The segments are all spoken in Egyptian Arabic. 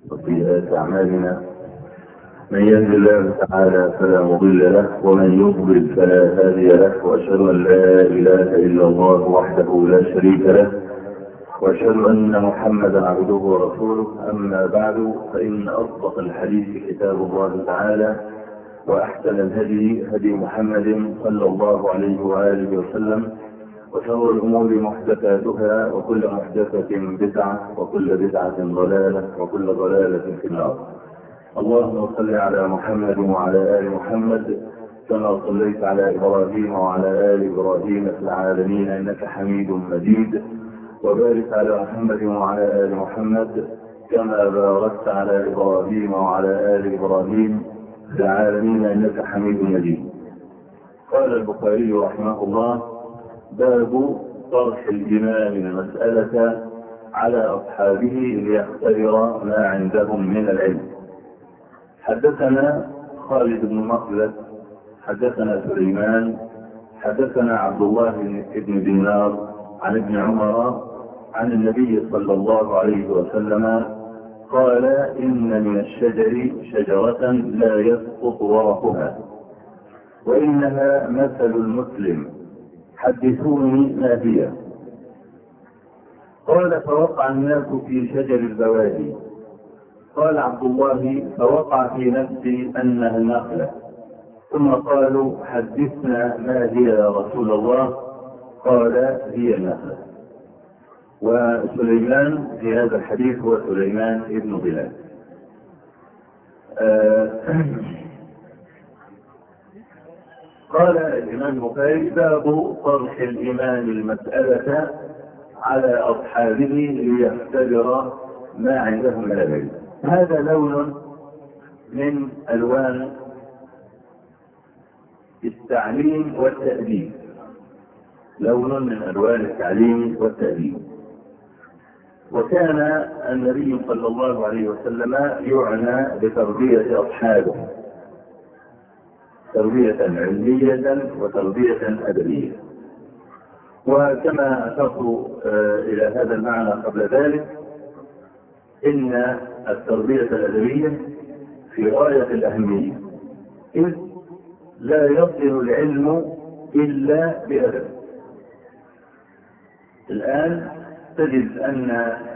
وسيئات أعمالنا من يهد الله تعالى فلا مضل له ومن يضلل فلا هادي له وأشهد أن لا إله إلا الله وحده لا شريك له وأشهد أن محمدا عبده ورسوله أما بعد فإن أصدق الحديث كتاب الله تعالى وأحسن الهدي هدي محمد صلى الله عليه وآله وسلم وشر الأمور محدثاتها وكل محدثة بدعة وكل بدعة ضلالة وكل ضلالة في النار اللهم صل على محمد وعلى آل محمد كما صليت على إبراهيم وعلى آل إبراهيم في العالمين إنك حميد مجيد وبارك على محمد وعلى آل محمد كما باركت على إبراهيم وعلى آل إبراهيم في العالمين إنك حميد مجيد قال البخاري رحمه الله باب طرح الإمام المسألة على أصحابه ليختبر ما عندهم من العلم حدثنا خالد بن مخلد حدثنا سليمان حدثنا عبد الله بن دينار عن ابن عمر عن النبي صلى الله عليه وسلم قال إن من الشجر شجرة لا يسقط ورقها وإنها مثل المسلم حدثوني ما هي قال فوقع الناس في شجر البوادي قال عبد الله فوقع في نفسي انها النخله ثم قالوا حدثنا ما هي يا رسول الله قال هي النخله وسليمان في هذا الحديث هو سليمان ابن بلال آه قال الإمام البخاري باب طرح الإمام المسألة على أصحابه ليختبر ما عندهم من العلم هذا لون من ألوان التعليم والتأديب لون من ألوان التعليم والتأديب وكان النبي صلى الله عليه وسلم يعنى بتربية أصحابه تربية علمية وتربية أدبية وكما أشرت إلى هذا المعنى قبل ذلك إن التربية الأدبية في غاية الأهمية إذ لا يصل العلم إلا بأدب الآن تجد أن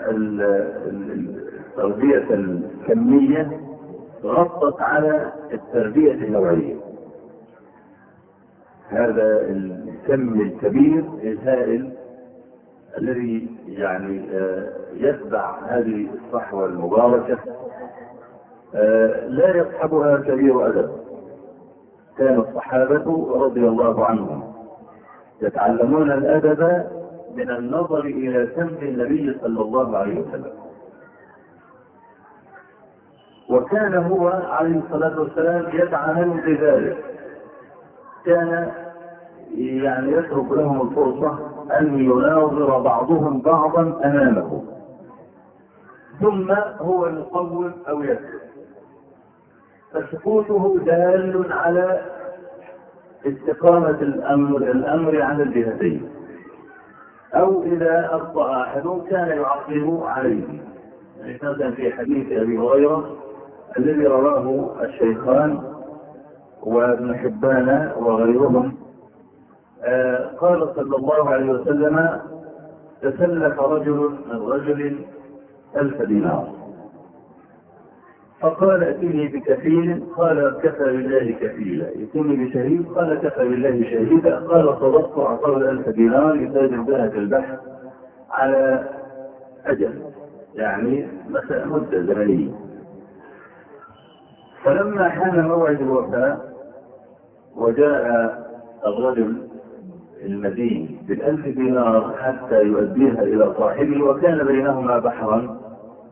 التربية الكمية غطت على التربية النوعية هذا الكم الكبير الهائل الذي يعني يتبع هذه الصحوة المباركة لا يصحبها كبير أدب كان الصحابة رضي الله عنهم يتعلمون الأدب من النظر إلى سمع النبي صلى الله عليه وسلم وكان هو عليه الصلاة والسلام يتعامل بذلك كان يعني يترك لهم الفرصة أن يناظر بعضهم بعضا أمامه ثم هو يقوم أو يكتب فسكوته دال على استقامة الأمر الأمر عن الجهتين أو إذا أخطأ أحد كان يعقب عليه يعني مثلا في حديث أبي هريرة الذي رواه الشيخان وابن حبان وغيرهم آه قال صلى الله عليه وسلم تسلف رجل من رجل ألف دينار فقال ائتني بكفيل قال كفى بالله كفيلا ائتني بشهيد قال كفى بالله شهيدا قال صدقت اعطاه الالف دينار يتاجر بها في البحر على اجل يعني مثلا مده زمنيه فلما حان موعد الوفاء وجاء الرجل المدين بالألف دينار حتى يؤديها إلى صاحبه وكان بينهما بحرا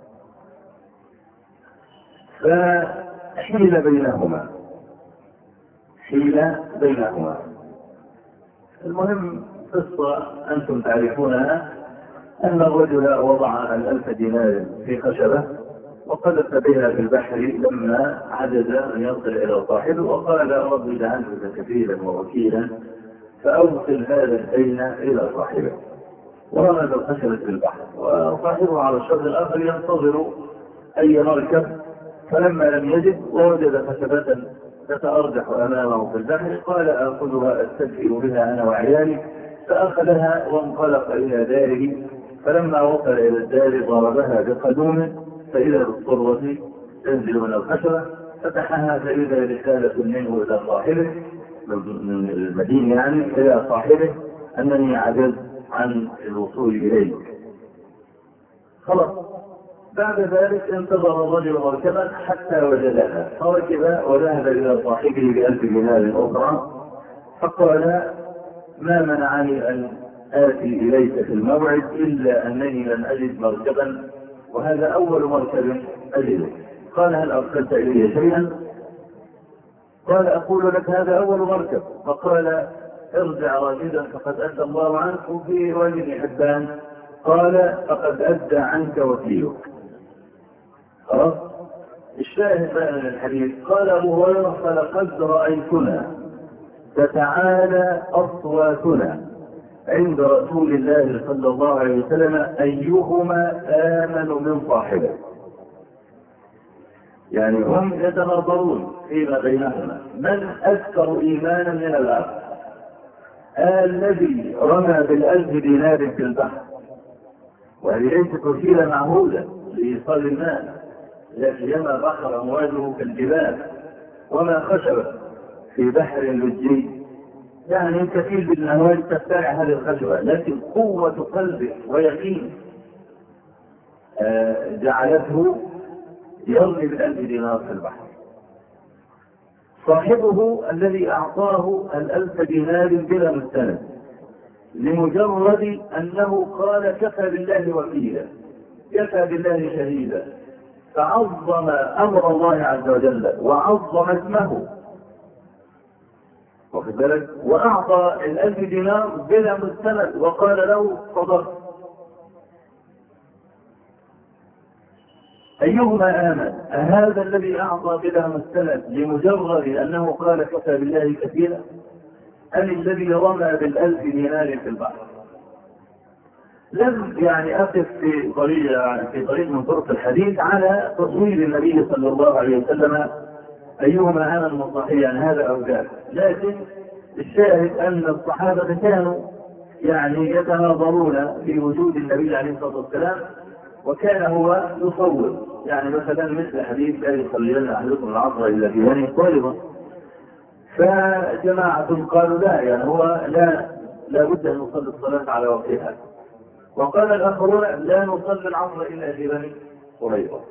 فحيل بينهما حيل بينهما المهم قصة أنتم تعرفونها أن الرجل وضع الألف دينار في خشبة وقذف بها في البحر لما عجز أن يصل إلى صاحبه وقال رب اجعلك كفيلا ووكيلا فأوصل هذا الدين إلى صاحبه ورمى الخشبة في البحر وصاحبه على الشط الآخر ينتظر أي مركب فلما لم يجد ووجد خشبة تتأرجح أمامه في البحر قال آخذها أستدفئ بها أنا وعيالي فأخذها وانطلق إلى داره فلما وصل إلى الدار ضربها بقدومه فإذا بالصرة تنزل من الخشبة فتحها فإذا رسالة منه إلى صاحبه من المدينة يعني إلى صاحبه أنني عجزت عن الوصول إليك خلاص بعد ذلك انتظر الرجل مركبا حتى وجدها فركب وذهب إلى صاحبه بألف دينار أخرى فقال ما منعني أن آتي إليك في الموعد إلا أنني لم أجد مركبا وهذا أول مركب أجده قال هل أرسلت إلي شيئا قال أقول لك هذا أول مركب فقال ارجع راجدا فقد أدى الله عنك وفي رواية حبان قال فقد أدى عنك وكيلك خلاص الشاهد بقى من الحديث قال أبو هريرة فلقد رأيتنا تتعالى أصواتنا عند رسول الله صلى الله عليه وسلم أيهما آمن من صاحبه يعني هم يتناظرون فيما بينهما من أكثر إيمانا من الآخر الذي رمى بالألف دينار في البحر وهذه ليست وسيلة معهودة لإيصال الناس لا سيما بحر أمواجه كالجبال وما خشب في بحر لجي يعني كثير من الأموال تفترع هذه الخشبة لكن قوة قلبه ويقين آه جعلته يرمي بالألف دينار في البحر صاحبه الذي أعطاه الألف دينار بلا مستند لمجرد أنه قال كفى بالله وكيلا كفى بالله شهيدا فعظم أمر الله عز وجل وعظم اسمه واخد بالك واعطى الالف دينار بلا مستند وقال له صدقت ايهما امن اهذا الذي اعطى بلا مستند لمجرد انه قال كفى بالله كثيرا ام الذي رمى بالالف دينار في البحر لم يعني اقف في طريق في طريق من طرق الحديث على تصوير النبي صلى الله عليه وسلم أيهما أنا المصحي يعني هذا أو ذاك لكن الشاهد أن الصحابة كانوا يعني يتناظرون في وجود النبي عليه الصلاة والسلام وكان هو يصور يعني مثلا مثل حديث لا يصلين أحدكم العصر إلا في بني طالبة فجماعة قالوا لا يعني هو لا لا بد أن نصلي الصلاة على وقتها وقال الآخرون لا نصلي العصر إلا في بني قريظة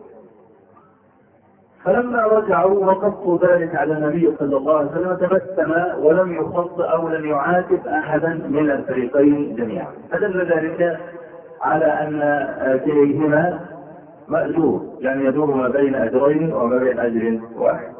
فلما رجعوا وقصوا ذلك على النبي صلى الله عليه وسلم تبسم ولم يخص او لم يعاتب احدا من الفريقين جميعا فدل ذلك على ان كليهما مأجور يعني يدور ما بين اجرين وما بين اجر واحد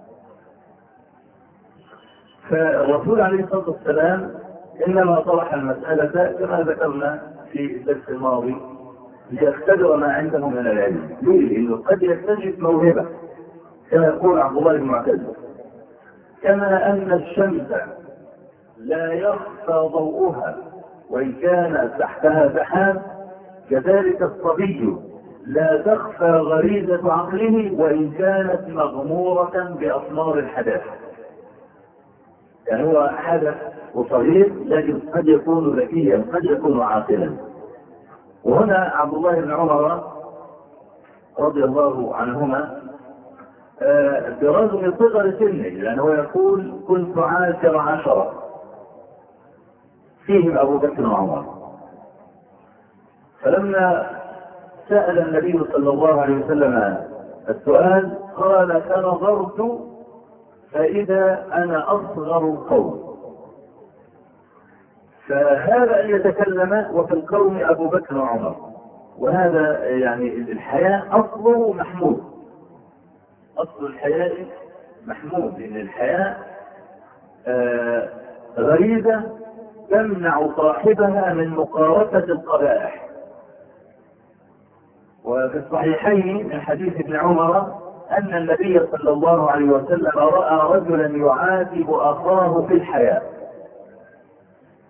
فالرسول عليه الصلاه والسلام انما طرح المساله كما ذكرنا في الدرس الماضي ليختبر ما عنده من العلم ليه؟ لانه قد يكتشف موهبه كما يقول عبد الله بن معتز كما أن الشمس لا يخفى ضوءها وإن كان تحتها زحام كذلك الصبي لا تخفى غريزة عقله وإن كانت مغمورة بأطمار الحدث يعني هو حدث وصغير لكن قد يكون ذكيا قد يكون عاقلا وهنا عبد الله بن عمر رضي الله عنهما برغم صغر سنه لأنه هو يقول كنت عاشر عشرة فيهم أبو بكر وعمر فلما سأل النبي صلى الله عليه وسلم السؤال قال فنظرت فإذا أنا أصغر القوم فهذا أن يتكلم وفي القوم أبو بكر وعمر وهذا يعني الحياة أصله محمود أصل الحياة محمود لأن الحياة آه غريزة تمنع صاحبها من مقارفة القبائح وفي الصحيحين من حديث ابن عمر أن النبي صلى الله عليه وسلم رأى رجلا يعاتب أخاه في الحياة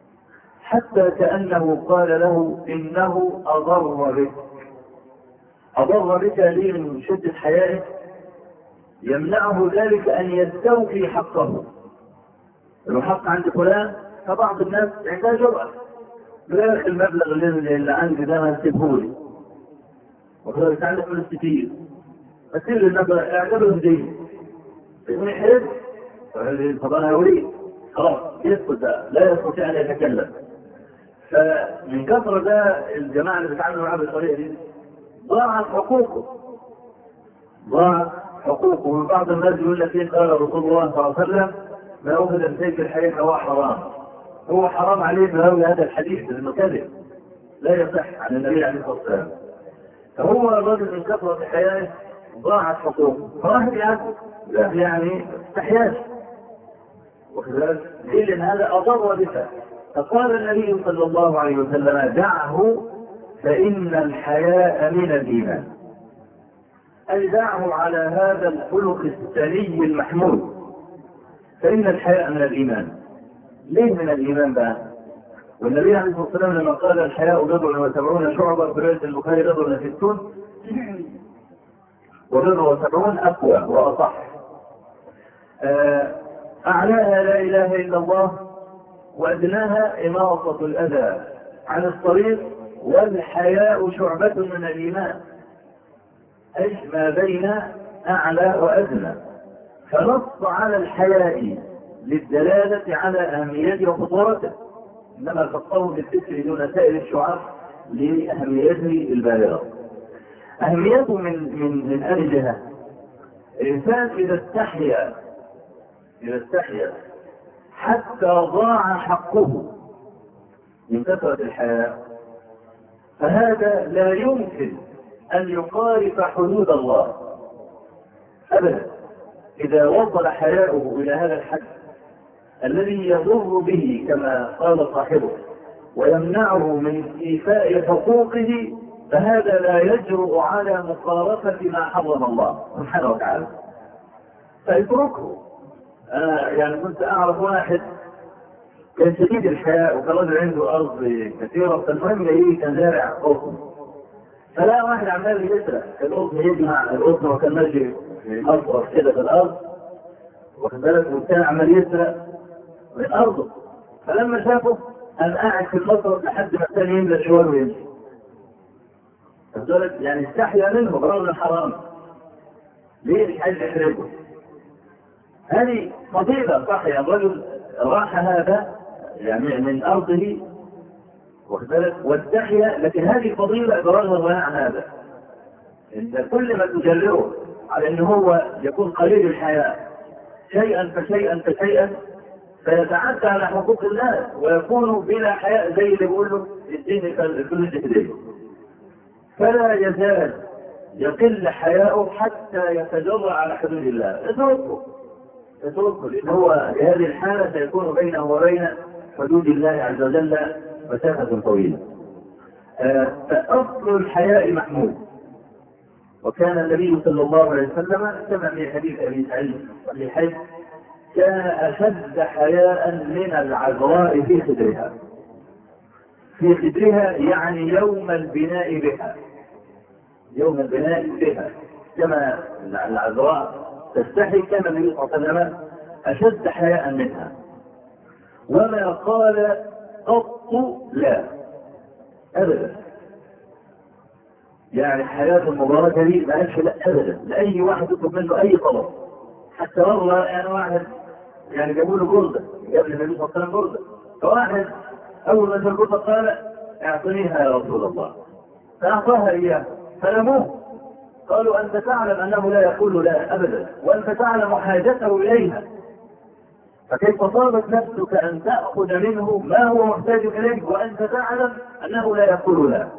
حتى كأنه قال له إنه أضر بك أضر بك لي من شدة حيائه يمنعه ذلك أن يستوفي حقه لو حق عند فلان فبعض الناس عندها جرأة يقول لك المبلغ اللي, اللي عندي ده ما تسيبهولي وكذلك عندك فلوس كتير أسير المبلغ اعتبره هدية يقول يحرج طب أنا أريد خلاص يسكت ده لا يستطيع أن يتكلم فمن كثرة ده الجماعة اللي بيتعاملوا معاه بالطريقة دي ضاعت حقوقه ضاعت حقوقه ومن بعض الناس يقول لك ايه قال رسول الله صلى الله عليه وسلم ما أخذ بسيف الحديث هو حرام هو حرام عليه بهوي هذا الحديث لأنه كذب لا يصح عن النبي عليه الصلاة والسلام فهو الرجل من كثرة حياته ضاعت حقوقه فواحد يعني يعني استحياش وكذلك إذن هذا أضر بك فقال النبي صلى الله عليه وسلم دعه فإن الحياء من الإيمان أي دعه على هذا الخلق السني المحمود فإن الحياء من الإيمان ليه من الإيمان بقى؟ والنبي عليه الصلاة والسلام لما قال الحياء بضع وسبعون شعبة في رواية البخاري بضع وستون وبضع وسبعون أقوى وأصح أعلاها لا إله إلا الله وأدناها إماطة الأذى عن الطريق والحياء شعبة من الإيمان أي ما بين أعلى وأدنى فنص على الحياء للدلالة على أهميته وخطورته إنما خصه بالذكر دون سائر الشعب لأهميته البالغة أهميته من من من أي جهة الإنسان إذا استحيا إذا استحيا حتى ضاع حقه من كثرة الحياة فهذا لا يمكن أن يقارف حدود الله أبدا إذا وصل حياؤه إلى هذا الحد الذي يضر به كما قال صاحبه ويمنعه من إيفاء حقوقه فهذا لا يجرؤ على مقارفة ما حرم الله سبحانه وتعالى فاتركه أنا يعني كنت أعرف واحد كان شديد الحياء وكان رجل عنده أرض كثيرة فالمهم يجي كان زارع قطن فلا واحد عمال يسرق القطن يجمع القطن وكان ماشي مصرف كده في الأرض واخد بالك والثاني عمال يسرق من أرضه فلما شافه قام قاعد في المصرف لحد ما الثاني يملى شوال ويمشي فذلك يعني استحيا منه برغم الحرام ليه مش عايز يحرجه هذه فضيلة صح يا الرجل راح هذا يعني من أرضه واخد بالك واستحيا لكن هذه فضيلة برغم الغناء عن هذا انت كل ما تجرره على ان هو يكون قليل الحياة شيئا فشيئا فشيئا فيتعدى على حقوق الناس ويكون بلا حياء زي اللي بيقول له اديني الفلوس دي فلا يزال يقل حياؤه حتى يتجرع على حدود الله اتركه اتركه لان هو في هذه الحاله سيكون بينه وبين حدود الله عز وجل مسافه طويله. فاصل الحياء محمود وكان النبي صلى الله عليه وسلم كما في حديث ابي سعيد الصحيحين كان اشد حياء من العذراء في خدرها. في خدرها يعني يوم البناء بها. يوم البناء بها كما العذراء تستحي كما النبي صلى الله عليه وسلم اشد حياء منها وما قال قط لا ابدا يعني الحياة المباركة دي ما قالش لا ابدا لاي واحد يطلب منه اي طلب حتى مرة يعني واحد يعني جابوا له جردة جاب النبي صلى الله عليه وسلم جردة فواحد اول ما الجردة قال اعطنيها يا رسول الله فاعطاها اياه فلموه قالوا أنت تعلم أنه لا يقول لا أبدا وأنت تعلم حاجته إليها فكيف طابت نفسك أن تأخذ منه ما هو محتاج إليه وأنت تعلم أنه لا يقول لا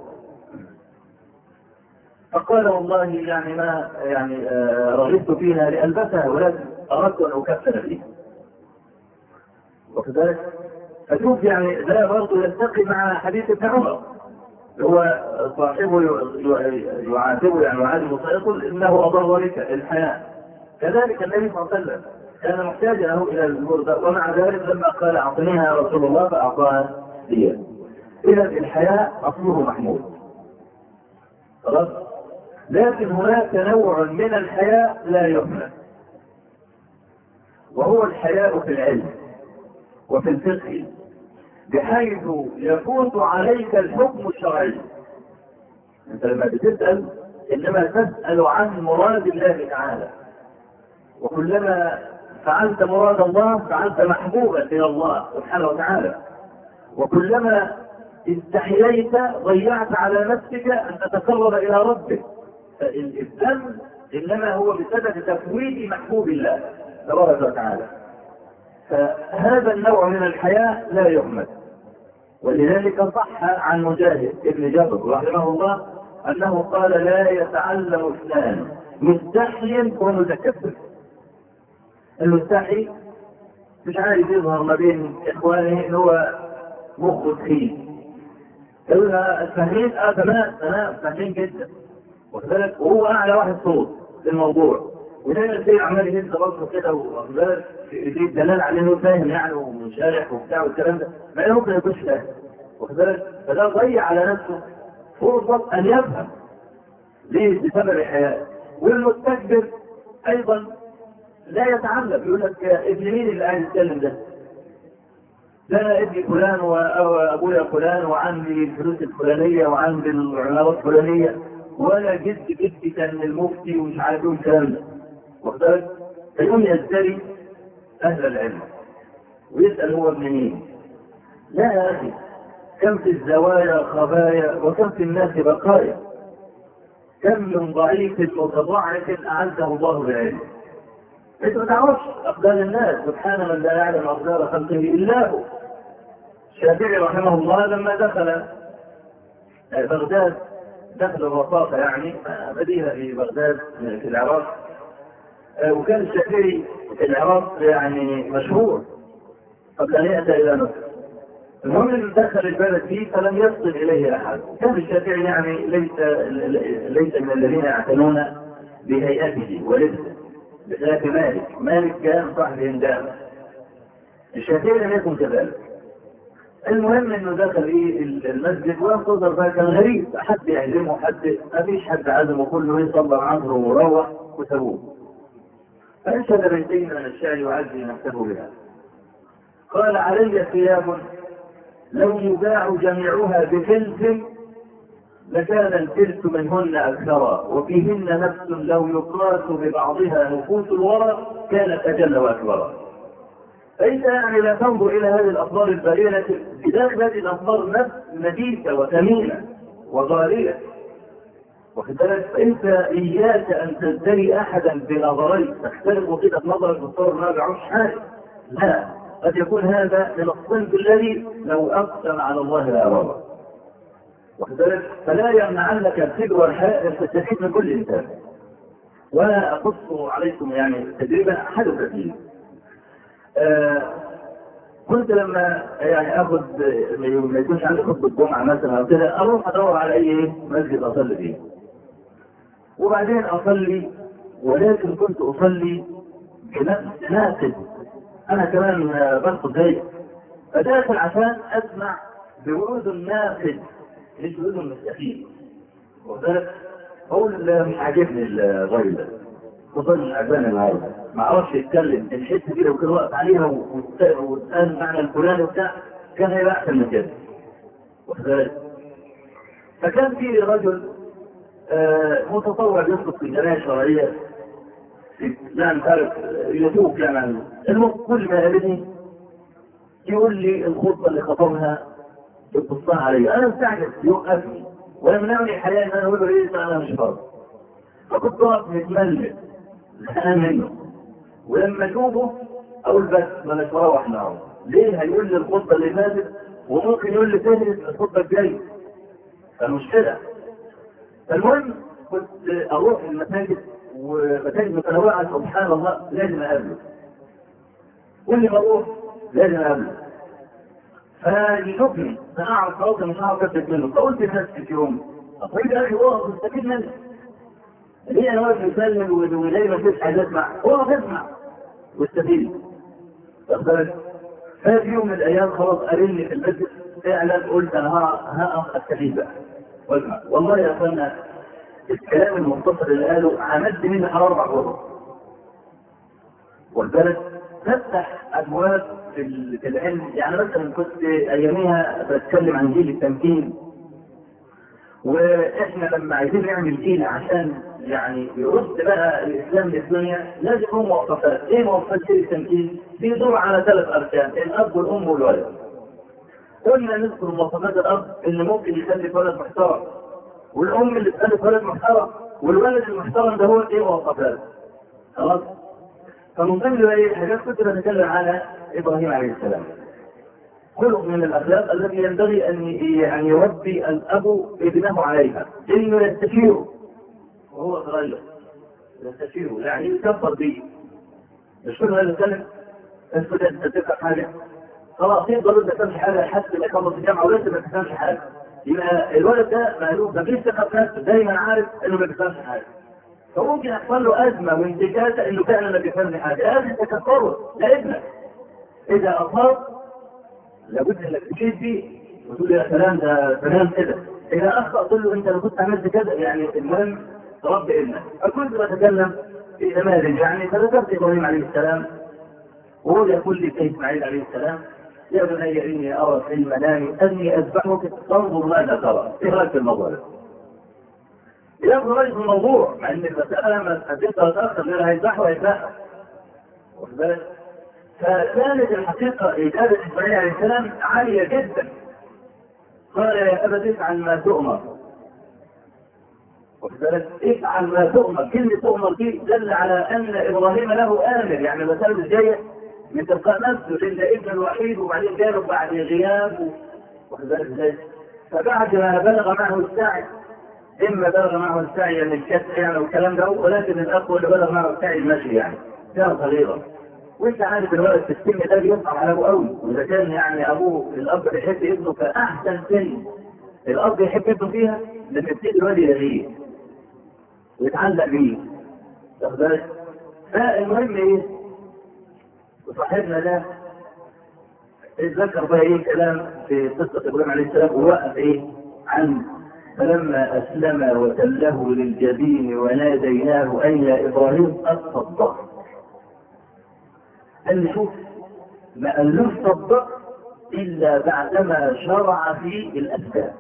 فقال والله يعني ما يعني آه رغبت فيها لألبسها ولكن أردت أن أكفر فيها وكذلك فشوف يعني ده برضه يلتقي مع حديث ابن عمر هو صاحبه يعاتبه يعني يعاتبه فيقول انه اضر بك الحياه كذلك النبي صلى الله عليه وسلم كان محتاجا له الى البرده ومع ذلك لما قال اعطنيها يا رسول الله فاعطاها لي اذا الحياء اصله محمود خلاص لكن هناك نوع من الحياء لا يهمل وهو الحياء في العلم وفي الفقه بحيث يفوت عليك الحكم الشرعي انت لما بتسأل انما تسأل عن مراد الله تعالى وكلما فعلت مراد الله فعلت محبوبا الى الله سبحانه وتعالى وكلما استحييت ضيعت على نفسك ان تتقرب الى ربك فالذنب انما هو بسبب تفويت محبوب الله تبارك وتعالى فهذا النوع من الحياة لا يهمل ولذلك صح عن مجاهد ابن جبر رحمه الله انه قال لا يتعلم اثنان مستحي ومتكبر المستحي مش عارف يظهر ما بين اخوانه ان هو مخه تخين قلنا فاهمين اه تمام تمام فاهمين جدا واخد بالك وهو اعلى واحد صوت في الموضوع ودايما تلاقيه عمال يهز راسه كده واخد بالك في دلال عليه انه فاهم يعني ومنشرح وبتاع والكلام ده ما هي ممكن يكونش فاهم واخد بالك فده ضيع على نفسه فرصه ان يفهم ليه بسبب الحياء والمستكبر ايضا لا يتعلم يقول لك ابن مين اللي قاعد يتكلم ده؟ ده ابني فلان وابويا فلان وعندي الفلوس الفلانيه وعندي العمارات الفلانيه ولا جد جدي كان المفتي ومش عارف ايه الكلام ده واخد بالك؟ فيقوم يزدري اهل العلم ويسال هو ابن مين؟ لا يا اخي كم في الزوايا خبايا وكم في الناس بقايا كم من ضعيف متضعف اعزه الله بعلمه انت ما تعرفش اقدار الناس سبحان من لا يعلم اقدار خلقه الا هو الشافعي رحمه الله لما دخل بغداد دخل الرصاصة يعني مدينة في بغداد في العراق وكان الشافعي في العراق يعني مشهور قبل ان ياتي الى مصر المهم انه دخل البلد فيه فلم يصل اليه احد كان الشافعي يعني ليس ليس من الذين يعتنون بهيئته ولبسه بخلاف مالك مالك كان صاحب هندام الشافعي لم يكن كذلك المهم انه دخل ايه المسجد وانتظر بقى كان غريب حد يعزمه حد ما فيش حد عزمه كله يصبر عنه وروح وسابوه فانشد بيتين من الشعر يعزي نفسه بها قال علي ثياب لو يباع جميعها بفلس لكان الفلس منهن أكثرا وفيهن نفس لو يقاس ببعضها نفوس الورى كانت أجل وأكبرا فأنت يعني لا تنظر إلى هذه الأخبار البالية بداخل هذه الأخبار نفس نبيسة وثمينة وغالية واخد بالك فأنت إياك أن تزدري أحدا بنظريك تختلف وجهة نظرك بالصور ما بيعوش حاجة لا قد يكون هذا من الصنف الذي لو أقسم على الله لا أبره وكذلك فلا يمنعنك الكبر والحياء ان تستفيد من كل انسان ولا اقص عليكم يعني تجربه حدثت لي آه كنت لما يعني اخذ ما يكونش عندي خطبه جمعه مثلا او كده اروح ادور على اي مسجد اصلي فيه وبعدين اصلي ولكن كنت اصلي بنفس ناقد انا كمان بنقد زيك فداخل عشان اسمع بورود الناقد مش بيقولوا مستحيل وذلك اقول مش عاجبني الراجل ده خصوصا الاذان النهارده ما اعرفش يتكلم الحته دي لو كان واقف عليها واتقال معنى الفلاني وبتاع كان هيبقى احسن من كده وذلك فكان في رجل آه متطوع يسقط في الجنايه الشرعيه يعني تعرف يتوب يعني المهم كل ما قابلني يقول لي الخطبه اللي خطبها يبصها علي انا مستعجل يوقفني ويمنعني حياة ان انا اقول له ايه انا مش فاضي فكنت واقف متملل زهقان منه ولما اشوفه اقول بس ما مش مروح معه ليه هيقول لي الخطبه اللي فاتت وممكن يقول لي فهرس الخطبه الجايه فالمشكله فالمهم كنت اروح المساجد ومساجد متنوعه سبحان الله لازم اقابله كل ما اروح لازم اقابله فيشوفني انا اعرف خلاص مش هعرف اثبت منه فقلت لنفسي في يوم طيب يا اخي اقف مستفيد منه ليه انا واقف مسلم ودايما مفيش حاجه اسمع اقف اسمع واستفيد ففي يوم من الايام خلاص قابلني في المسجد فعلا قلت انا هقف استفيد بقى واسمع والله يا اخوانا الكلام المختصر اللي قاله عملت منه حوالي اربع غرف والبلد تفتح ابواب في ال- في العلم يعني مثلا كنت اياميها بتكلم عن جيل التمكين واحنا لما عايزين نعمل جيل عشان يعني يرد بقى الاسلام للدنيا لازم له مواصفات، ايه مواصفات جيل التمكين؟ بيدور على ثلاث اركان الاب والام والولد. قلنا نذكر مواصفات الاب اللي ممكن يخلف ولد محترم والام اللي تخلف ولد محترم والولد المحترم ده هو ايه مواصفاته؟ خلاص؟ فمن ضمن ايه حاجات كنت بتكلم على ابراهيم عليه السلام. خلق من الاخلاق التي ينبغي ان ان يربي الاب ابنه عليها انه يستشيره وهو صغير يستشيره يعني يكبر به مش كل هذا الكلام اسكت انت تفهم حاجه خلاص يقدر انت تفهمش حاجه حتى ما يخلص الجامعه ولسه ما تفهمش حاجه يبقى الولد ده مألوف ما فيش ثقه في نفسه دايما عارف انه ما بيفهمش حاجه فممكن يحصل له ازمه وانتكاسه انه فعلا ما بيفهمش حاجه لازم تكفره لابنك اذا اصاب لابد انك تشيد بيه وتقول يا سلام ده تمام كده اذا اخطا تقول له انت لو كنت عملت كذا يعني المهم ربي ابنك فكنت بتكلم في نماذج يعني فذكرت ابراهيم عليه السلام وهو يقول لي اسماعيل عليه السلام يا بني اني ارى في المنام اني اذبحك تنظر ماذا ترى ايه رايك في الموضوع ده؟ ياخذ رايك في الموضوع مع ان المساله لما تقدر تاخر غير هيذبحه هيذبحه واخد بالك؟ فكانت الحقيقة إجابة إسماعيل عليه السلام عالية جدا. قال يا أبت افعل ما تؤمر. واخد بالك؟ افعل ما تؤمر، كلمة تؤمر دي دل على أن إبراهيم له آمر، يعني المسألة جاية من تلقاء نفسه لأن ده ابنه الوحيد وبعدين جاله بعد غياب واخد بالك ازاي؟ فبعد ما بلغ معه السعي إما بلغ معه السعي يعني الكسر يعني والكلام ده ولكن الأخ اللي بلغ معه السعي المشي يعني كان صغيرا. وانت عارف الولد في السن ده بيصعب على ابوه قوي واذا كان يعني ابوه الاب بيحب ابنه كاحسن سن الاب يحب ابنه فيها لما يبتدي الولد يلغيه ويتعلق بيه واخد بالك؟ فالمهم ايه؟ وصاحبنا ده اتذكر بقى ايه كلام في قصه ابراهيم عليه السلام ووقف ايه؟ عن فلما اسلم وتله للجبين وناديناه ان يا ابراهيم قد صدقت قال لي شوف ما قالوش صدق الا بعدما شرع في الاسباب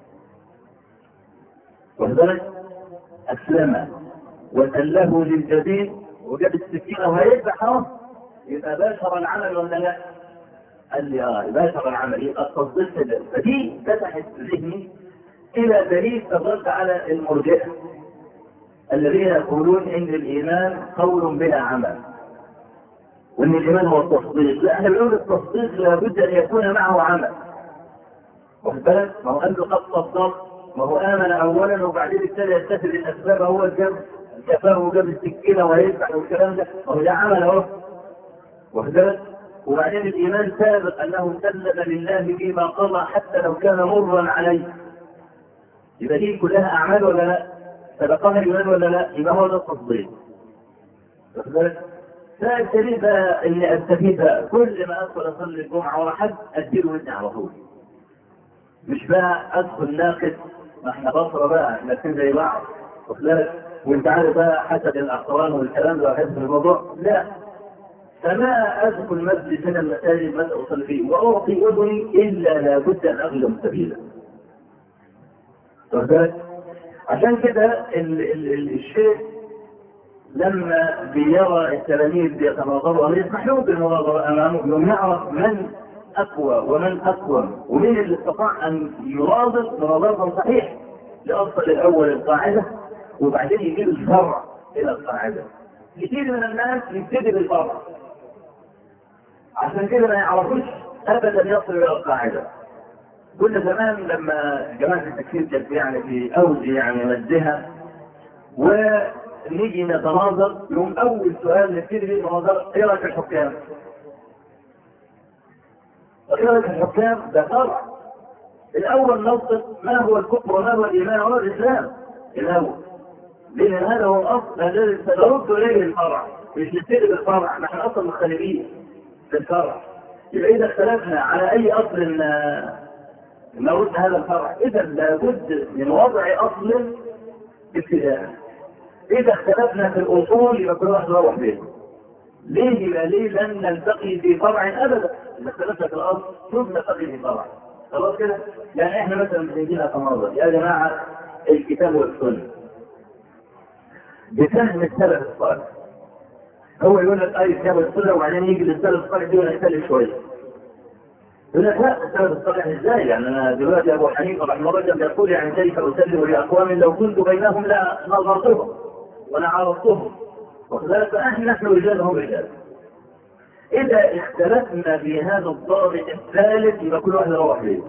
وذلك اسلم وتله للجبين وجاب السكينه وهيذبح خلاص يبقى باشر العمل ولا لا؟ قال لي اه باشر العمل يبقى التصديق ده فدي فتحت ذهني الى دليل الرد على المرجئه الذين يقولون ان الايمان قول بلا عمل وان الايمان هو التصديق لا احنا بنقول التصديق لابد ان يكون معه عمل واخد بالك ما هو قال له قد صدق ما هو امن اولا وبعدين ابتدى يتخذ الاسباب هو جاب كفاه وجاب السكينه وهيذبح والكلام ده ما هو ده عمل اهو واخد بالك وبعدين الايمان سابق انه سلم لله فيما قضى حتى لو كان مرا عليه يبقى دي كلها اعمال ولا لا؟ سبقها الايمان ولا لا؟ يبقى هو ده التصديق واخد بالك؟ فالدليل بقى اللي استفيد بقى كل ما ادخل اصلي الجمعه ورا حد اديله ودني على طول. مش بقى ادخل ناقد ما احنا بصره بقى احنا الاثنين زي بعض واخد بالك؟ وانت عارف بقى حسب الاقران والكلام ده وحسب الموضوع لا فما ادخل مسجد من المساجد من اصلي فيه واعطي اذني الا لابد ان اغلب سبيلا. واخد بالك؟ عشان كده ال- ال- ال- الشيخ لما بيرى التلاميذ بيتناظروا او يسمح لهم بالمناظره امامه يوم يعرف من اقوى ومن اقوم ومين اللي استطاع ان يناظر مناظره صحيح يوصل الاول القاعده وبعدين يجيب الفرع الى القاعده. كثير من الناس يبتدي بالفرع. عشان كده ما يعرفوش ابدا يصل الى القاعده. كنا زمان لما جماعه التكفير كانت يعني في اوج يعني مجدها ونيجي نتناظر يوم اول سؤال نبتدي به المناظره ايه رايك في الحكام؟ ايه رايك في الحكام؟ ده فرع الاول ننطق ما هو الكفر وما هو الايمان وما هو الاسلام الاول لان هذا هو الاصل الذي سنرد اليه الفرع مش نبتدي بالفرع نحن اصلا مختلفين في الفرع يبقى اذا اختلفنا على اي اصل ن- نرد هذا الفرع اذا لابد من وضع اصل ابتداء اذا اختلفنا في الاصول يبقى كل واحد يروح بيته ليه يبقى ليه لن نلتقي في فرع ابدا اذا اختلفنا في الاصل شوف نلتقي في فرع خلاص كده يعني احنا مثلا بنجينا تناظر يا جماعه الكتاب والسنه بفهم السلف الصالح هو يقول لك اي كتاب والسنه وبعدين يجي للسلف الصالح دي يختلف شويه يقول لك لا السلف الصالح ازاي يعني انا دلوقتي ابو حنيفه رحمه الله كان يقول يعني كيف اسلم لاقوام لو كنت بينهم لا نظرتهم ولا عرفتهم وكذلك فاحنا نحن رجالهم رجال اذا اختلفنا في هذا الضابط الثالث يبقى كل واحد يروح بيته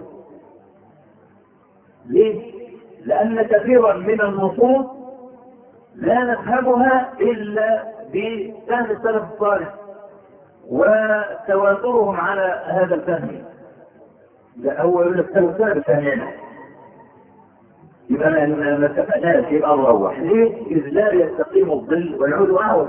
ليه؟ لأن كثيرا من النصوص لا نفهمها إلا بفهم السلف الصالح وتواترهم على هذا الفهم. لا هو يقول لك السلف الصالح فهمنا. يبقى ما اتفقناش يبقى نروح، ليه؟ إذ لا يستقيم الظل والعود أعوج.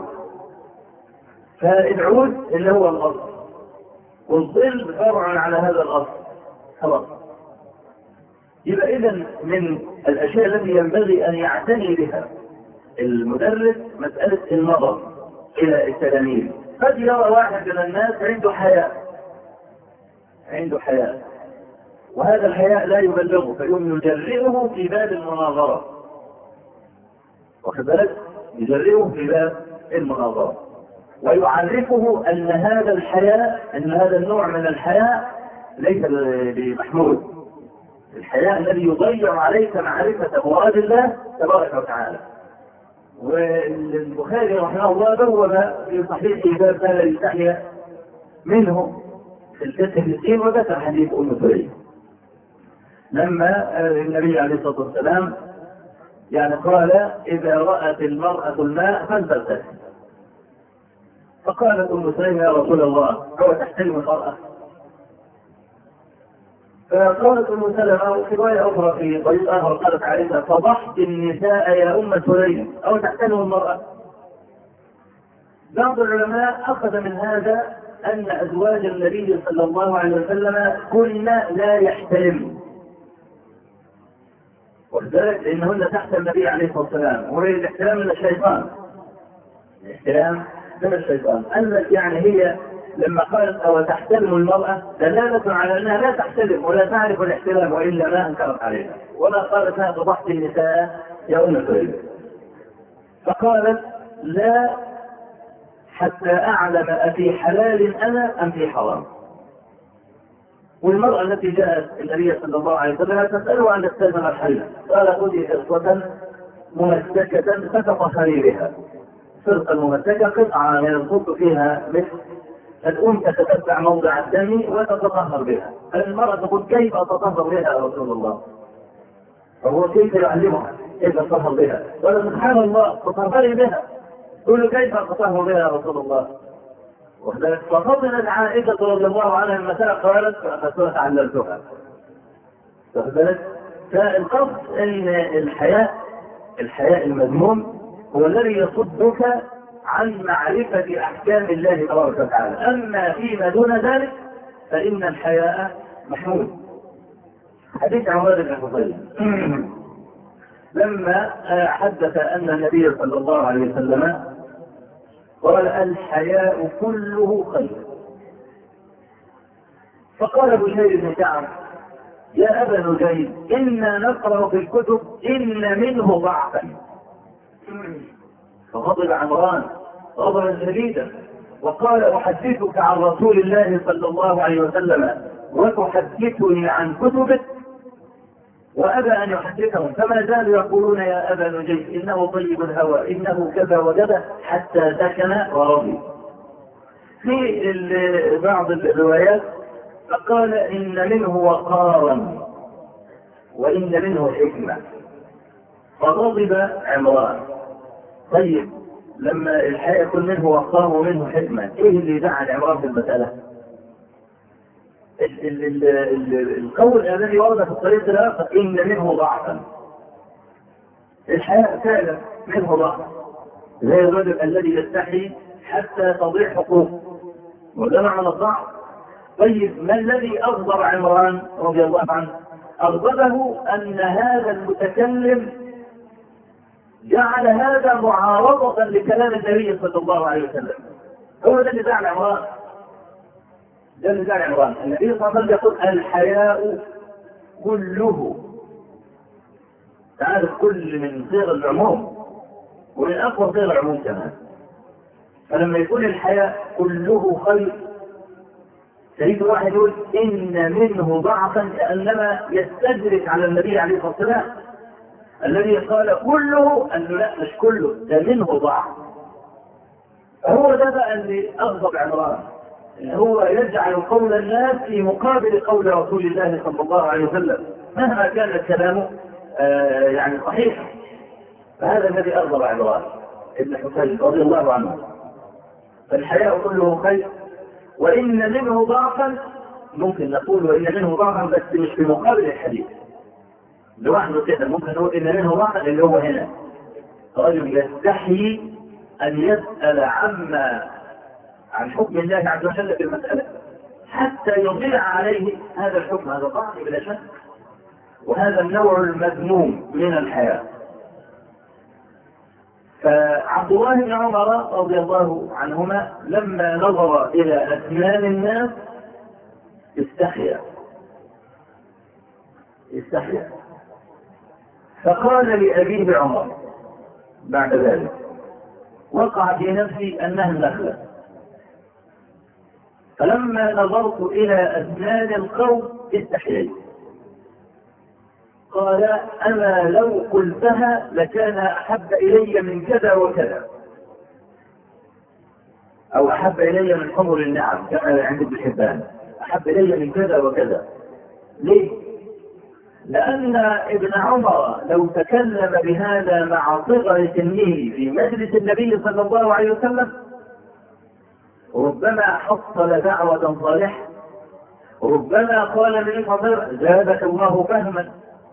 فالعود اللي هو الأصل والظل فرع على هذا الأصل. خلاص. يبقى اذا من الاشياء التي ينبغي ان يعتني بها المدرس مساله النظر الى التلاميذ قد يرى واحد من الناس عنده حياء عنده حياء وهذا الحياء لا يبلغه فيقوم يجرئه في باب المناظره واخد بالك يجرئه في باب المناظره ويعرفه ان هذا الحياء ان هذا النوع من الحياء ليس بمحمود الحياء الذي يضيع عليك معرفة مراد الله تبارك وتعالى. والبخاري رحمه الله بوب في صحيح باب ما لا يستحيا منه في الفتح الدين وذكر حديث ام سليم. لما النبي عليه الصلاه والسلام يعني قال اذا رات المراه الماء فلتغتسل. فقالت ام سليم يا رسول الله هو تحترم المراه فقالت ام سلمه وفي روايه اخرى في طريق اخر قالت عائشه فضحت النساء يا ام سليم او تحتمل المراه. بعض العلماء اخذ من هذا ان ازواج النبي صلى الله عليه وسلم كن لا يحتلمن. ولذلك لانهن تحت النبي عليه الصلاه والسلام وهي الاحتلام من الشيطان. الاحتلام من الشيطان، قالت يعني هي لما قالت او تحتلم المرأة دلالة على انها لا تحتلم ولا تعرف الاحتلام والا ما انكرت عليها ولا قالت هذا ضحك النساء يا ام سليم فقالت لا حتى اعلم افي حلال انا ام في حرام والمرأة التي جاءت النبي صلى الله عليه وسلم تسأله عن استلزم الحل قال خذي قصة ممسكة فتطهري بها فرقة الممسكة قطعة ينصب فيها مثل الأم تتتبع موضع الدم وتتطهر بها المرأة تقول كيف أتطهر بها يا رسول الله فهو كيف يعلمها كيف تطهر بها قال سبحان الله تطهري بها تقول له كيف أتطهر بها يا رسول الله ففضلت عائشة رضي الله عنها المسألة قالت فتعلمتها واخد فالقصد ان الحياء الحياء المذموم هو الذي يصدك عن معرفة أحكام الله تبارك وتعالى أما فيما دون ذلك فإن الحياء محمود حديث عمر بن الخطيب لما حدث أن النبي صلى الله عليه وسلم قال الحياء كله خير فقال بشير بن كعب يا أبا نجيب إنا نقرأ في الكتب إن منه ضعفا فغضب عمران غضبا شديدا وقال احدثك عن رسول الله صلى الله عليه وسلم وتحدثني عن كتبك وابى ان يحدثهم فما زالوا يقولون يا ابا نجيب انه طيب الهوى انه كذا وكذا حتى سكن ورضي. في بعض الروايات فقال ان منه وقارا وان منه حكمه فغضب عمران طيب لما الحياة يكون منه وقام ومنه حكمة ايه اللي زعل عمران في المسألة؟ ال ال ال ال القول الذي ورد في الطريق الاخر ان منه ضعفا الحياة فعلا منه ضعف زي الرجل الذي يستحي حتى تضيع حقوقه وده معنى الضعف طيب ما الذي اغضب عمران رضي الله عنه؟ اغضبه ان هذا المتكلم جعل هذا معارضة لكلام النبي صلى الله عليه وسلم هو ده اللي زعل عمران ده اللي زعل عمران النبي صلى الله عليه وسلم يقول الحياء كله تعرف كل من صيغ العموم ومن اقوى صيغ العموم كمان فلما يكون الحياء كله خير تريد واحد يقول ان منه ضعفا كانما يستدرك على النبي عليه الصلاه والسلام الذي قال كله قال له لا مش كله ده منه ضعف هو ده بقى اللي اغضب عمران ان هو يجعل قول الناس في مقابل قول رسول الله صلى الله عليه وسلم مهما كان الكلام آه يعني صحيحا فهذا الذي اغضب عمران ابن حسين رضي الله عنه فالحياء كله خير وان منه ضعفا ممكن نقول وان منه ضعفا بس مش في مقابل الحديث لوحده كده ممكن نقول ان منه ضعفا اللي هو هنا رجل يستحيي ان يسال عما عن حكم الله عز وجل في المساله حتى يضيع عليه هذا الحكم هذا ضعف بلا شك وهذا النوع المذموم من الحياه فعبد الله بن عمر رضي الله عنهما لما نظر الى اسنان الناس استحيا استحيا فقال لأبيه عمر بعد ذلك وقع في نفسي أنها النخلة فلما نظرت إلى أسنان القوم استحييت قال أما لو قلتها لكان أحب إلي من كذا وكذا أو أحب إلي من حمر النعم كما عند ابن حبان أحب إلي من كذا وكذا ليه؟ لأن ابن عمر لو تكلم بهذا مع صغر سنه في مجلس النبي صلى الله عليه وسلم ربما حصل دعوة صالحة ربما قال النبي صلى الله عليه وسلم زادك الله فهما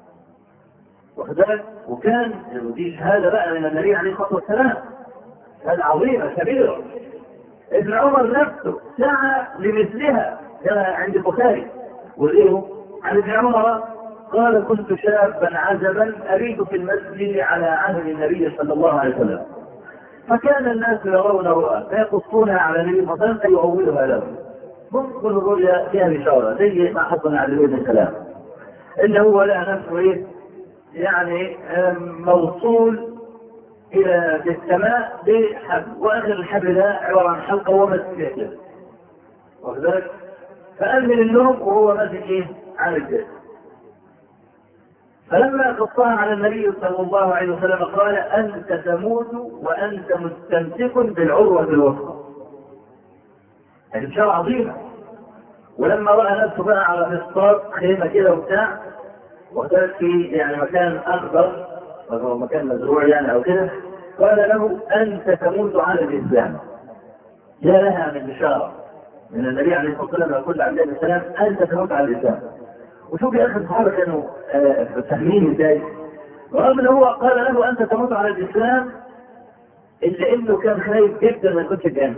وكذلك وكان ودي شهادة بقى من النبي عليه الصلاة والسلام هذا عظيمة كبيرة ابن عمر نفسه سعى لمثلها كما عند البخاري وغيره عن ابن عمر قال كنت شابا عزبا اريد في المسجد على عهد النبي صلى الله عليه وسلم فكان الناس يرون رؤى فيقصونها على النبي صلى الله عليه وسلم فيؤولها لهم ممكن الرؤيا فيها بشاره زي ما حصل على النبي السلام ان هو لقى نفسه ايه يعني موصول الى في السماء بحبل واخر الحبل ده عباره عن حلقه ومسك فيها كده واخد بالك فقام من النوم وهو ماسك ايه؟ على الجسم فلما قصها على النبي صلى الله عليه وسلم قال انت تموت وانت مستمسك بالعروه الوثقى. هذه بشاره عظيمه. ولما راى نفسه بقى على مصطاد خيمه كده وبتاع وكان في يعني مكان اخضر وهو مكان مزروع يعني او كده قال له انت تموت على الاسلام. يا لها من بشاره من النبي عليه الصلاه والسلام يقول عليه السلام انت تموت على الاسلام. وشوف يا اخي الصحابه كانوا فاهمين ازاي رغم ان هو قال له انت تموت على الاسلام الا انه كان خايف جدا ما يكونش جامع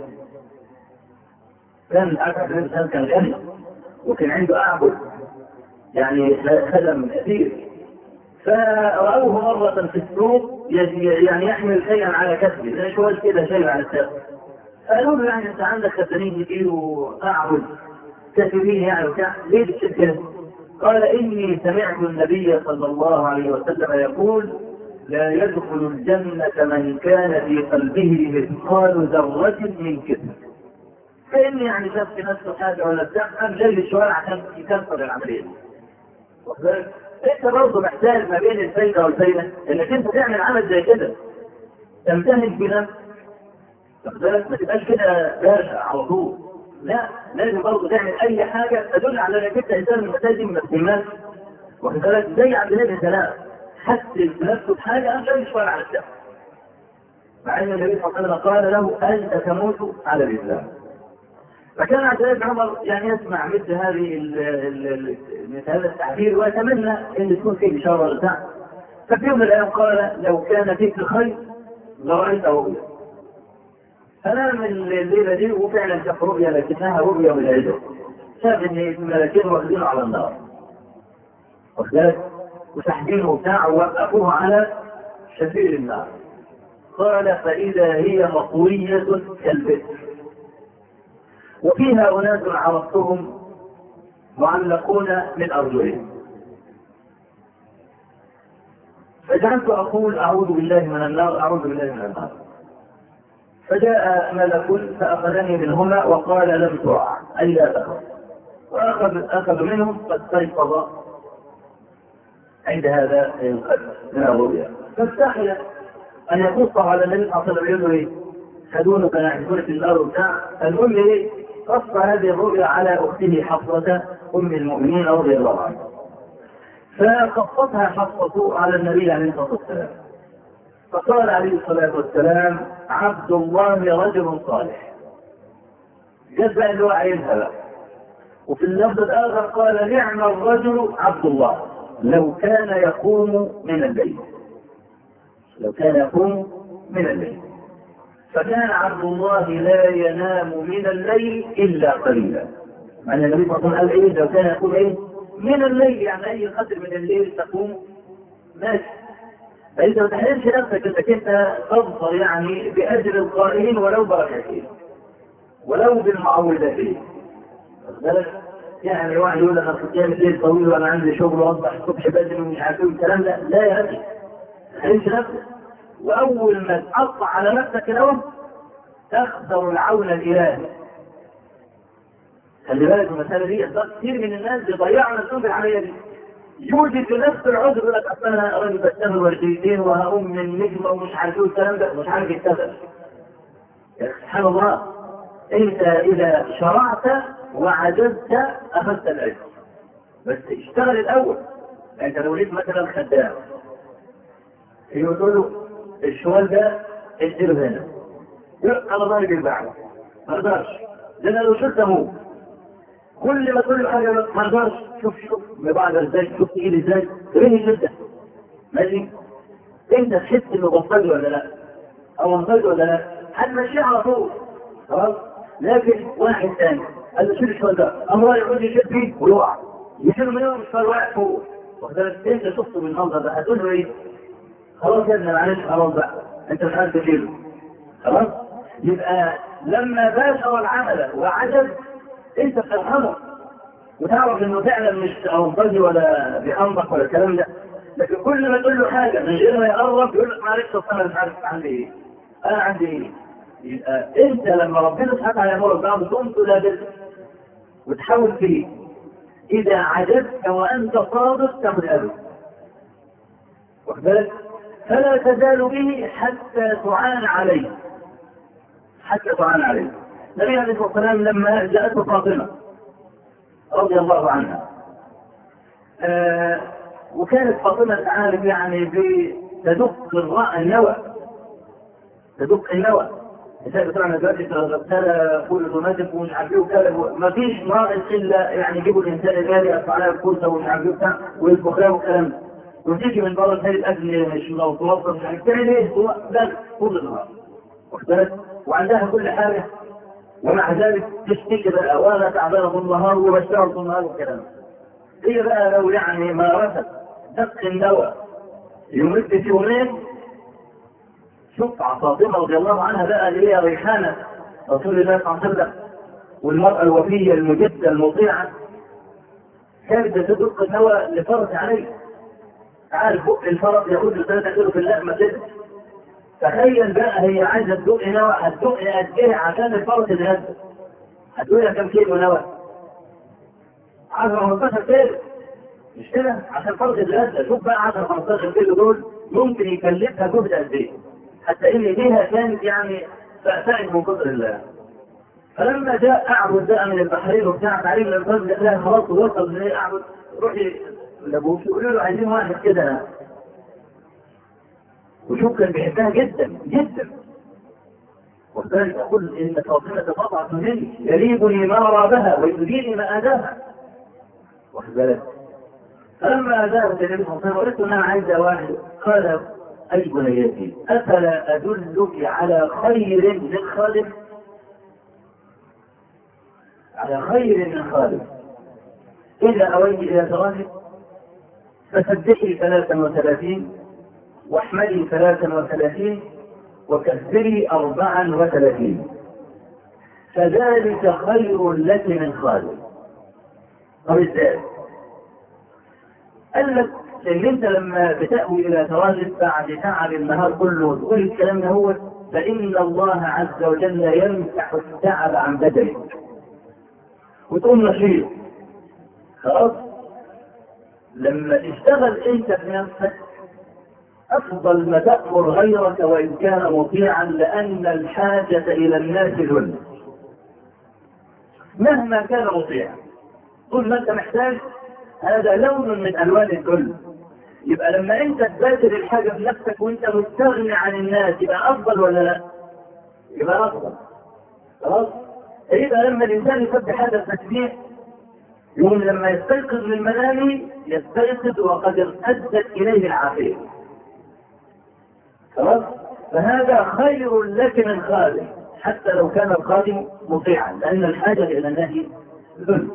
كان اكثر الانسان كان غني وكان عنده اعبد يعني خدم كثير فرأوه مرة في السوق يعني يحمل شيئا على كتفه زي شوال كده شيء على الساق قالوا له يعني انت عندك خدامين كتير واعبد كثيرين يعني وبتاع ليه بتشيل كده؟ قال إني سمعت النبي صلى الله عليه وسلم يقول لا يدخل الجنة من كان في قلبه مثقال ذرة من كبر فإني يعني شاف في نفسه حاجة ولا بتاع قام جاي الشوارع عشان يكسر العملية دي انت برضه محتاج ما بين الفايدة والفايدة انك انت تعمل عمل زي كده تمتهن بنفسك ما تبقاش كده باشا على طول لا لازم برضه تعمل اي حاجه تدل على انك انت انسان ملتزم مسلمات واخد بالك زي عبد الله السلام حسن نفسه بحاجه قام جاي شويه على الشعب مع ان النبي صلى الله عليه وسلم قال له انت تموت على الاسلام فكان عبد الله بن عمر يعني يسمع مثل هذه مثل هذا التعبير ويتمنى ان تكون فيه اشاره ولا بتاع ففي يوم من الايام قال لو كان فيك الخير لرايته بي فنام الليله دي وفعلا شاف رؤيا لكنها رؤيا من العلم شاف ان الملكين واخدينه على النار واخد بالك وتحدينه بتاعه ووقفوه على شفير النار قال فإذا هي مطوية كالبئر وفيها أناس عرفتهم معلقون من أرجلهم فجعلت أقول أعوذ بالله من النار أعوذ بالله من النار فجاء ملك فأخذني منهما وقال لم ترع أي لا تخف وأخذ أخذ منهم فاستيقظ عند هذا القدر من الرؤيا فاستحي أن يقص على النبي صلى الله عليه وسلم يقول له إيه؟ خدونك يحكون في النار وبتاع المهم إيه؟ قص هذه الرؤيا على أخته حفصة أم المؤمنين رضي الله عنها فقصتها حفصة على النبي عليه الصلاة والسلام فقال عليه الصلاة والسلام عبد الله رجل صالح جد بقى اللي هو عينها بقى وفي اللفظ الآخر قال نعم الرجل عبد الله لو كان يقوم من الليل لو كان يقوم من الليل فكان عبد الله لا ينام من الليل إلا قليلا معنى النبي صلى الله عليه وسلم قال إيه لو كان يقوم إيه من الليل يعني أي قدر من الليل تقوم ماشي فانت ما تحرمش نفسك انك انت تظفر يعني باجر القائلين ولو بركتين ولو بالمعوذتين بالك يعني واحد يقول انا كنت جاي ليل طويل وانا عندي شغل واصبح الصبح بدري ومش عارف ايه الكلام ده لا يا اخي ما تحرمش نفسك واول ما تقطع على نفسك الأول تخسر العون الالهي خلي بالك المسألة دي كثير من الناس بيضيعوا نفسهم في العملية دي يوجد في نفس العذر يقول لك اصل انا راجل بشتغل ورديتين وهقوم من نجمه ومش عارف ايه والكلام ده مش عارف يشتغل. سبحان الله انت اذا شرعت وعجزت اخذت العلم. بس اشتغل الاول. انت لو لقيت مثلا خدام يقول له الشوال ده اديله هنا. يقول انا ضارب البعض. ما اقدرش. ده انا لو شلت اموت. كل ما تقول له حاجه ما اقدرش شوف شوف بعد ازاي شوف تقيل ازاي تريني جدا ماشي انت تحس انه بطل ولا لا او انضج ولا لا هتمشيه على طول خلاص لكن واحد ثاني قال له شيل الشوال ده امر يقعد يشد فيه ويقع يشيله من يوم الشوال واقع فوق واخد بالك انت شفته بالمنظر ده هتقول له ايه؟ خلاص يا ابني معلش خلاص بقى انت مش عارف تشيله خلاص يبقى لما باشر العمل وعجز انت بترحمه وتعرف انه فعلا مش انضجي ولا بيحمضك ولا الكلام ده لكن كل ما تقول له حاجه من غير ما يقرب يقول لك معلش اصل انا مش عارف عندي ايه انا عندي ايه يبقى انت لما ربنا سبحانه وتعالى يامرك بعض تقوم تلابس وتحاول فيه اذا عجزت وانت صادق تاخذ اجر واخد بالك فلا تزال به حتى تعان عليه حتى تعان عليه النبي عليه الصلاه والسلام لما جاءته فاطمه رضي الله عنها آه وكانت فاطمة تعالى يعني بتدق الراء النوى تدق النوى النساء بتوعنا دلوقتي تغسل كل اوتوماتيك ومش عارف ايه وكذا ما فيش ناقص الا يعني يجيبوا الانسان الغالي يقطع عليها الكوسه ومش عارف ايه وبتاع ويطبخ لها والكلام ده وتيجي من بره تلاقي الاكل مش لو توصل مش عارف تعمل ايه هو بس طول النهار واخد بالك وعندها كل حاجه ومع ذلك تشتكي بقى وانا تعبانه طول النهار وبشتغل طول النهار والكلام هي بقى لو يعني مارست دق النوى يمد في يومين شوف فاطمه رضي الله عنها بقى اللي هي ريحانه رسول الله صلى الله عليه وسلم والمراه الوفيه المجده المطيعه كانت تدق النوى لفرس عليه عارف بق الفرس ياخد له ثلاثة كيلو في اللحمة كده تخيل بقى هي عايزة تدق نوى هتدق قد ايه عشان الفرس يتغذى هتقول لها كم كيلو نوى 10 15 كيلو مش كده عشان الفرس يتغذى شوف بقى 10 15 كيلو دول ممكن يكلفها جهد قد ايه حتى ان ايديها كانت يعني فأسأت من كتر الله فلما جاء اعبد بقى من البحرين وبتاع تعليم الانقاذ قال لها خلاص وصل من ايه اعبد روحي لابوك يقولوا له عايزين واحد كده وشوف كان بيحبها جدا جدا وذلك يقول ان فاطمه قطعت مني يريبني ما رابها ويؤذيني ما اذاها واخد بالك فلما اذاها النبي صلى الله عليه وسلم قلت انا عايزه واحد قال اي بنيتي افلا ادلك على خير من خالد على خير من خالد اذا اويت الى فراغك فسبحي ثلاثا وثلاثين واحمدي ثلاثا وثلاثين وكفري أربعا وثلاثين فذلك خير لك من خالد طب ازاي؟ قال لك ان انت لما بتأوي الى تواجد بعد تعب النهار كله وتقول الكلام ده هو فإن الله عز وجل يمسح التعب عن بدنك وتقوم نشيط خلاص لما تشتغل انت بنفسك افضل ما تأمر غيرك وان كان مطيعا لان الحاجة الى الناس ذل مهما كان مطيعا طول ما انت محتاج هذا لون من الوان الذل يبقى لما انت تبادر الحاجه بنفسك وانت مستغني عن الناس يبقى افضل ولا لا؟ يبقى افضل خلاص؟ يبقى لما الانسان يسبح هذا التسبيح يوم لما يستيقظ من منامه يستيقظ وقد ارتدت اليه العافيه خلاص؟ فهذا خير لك من خادم حتى لو كان الخادم مطيعا لان الحاجه الى النهي ذل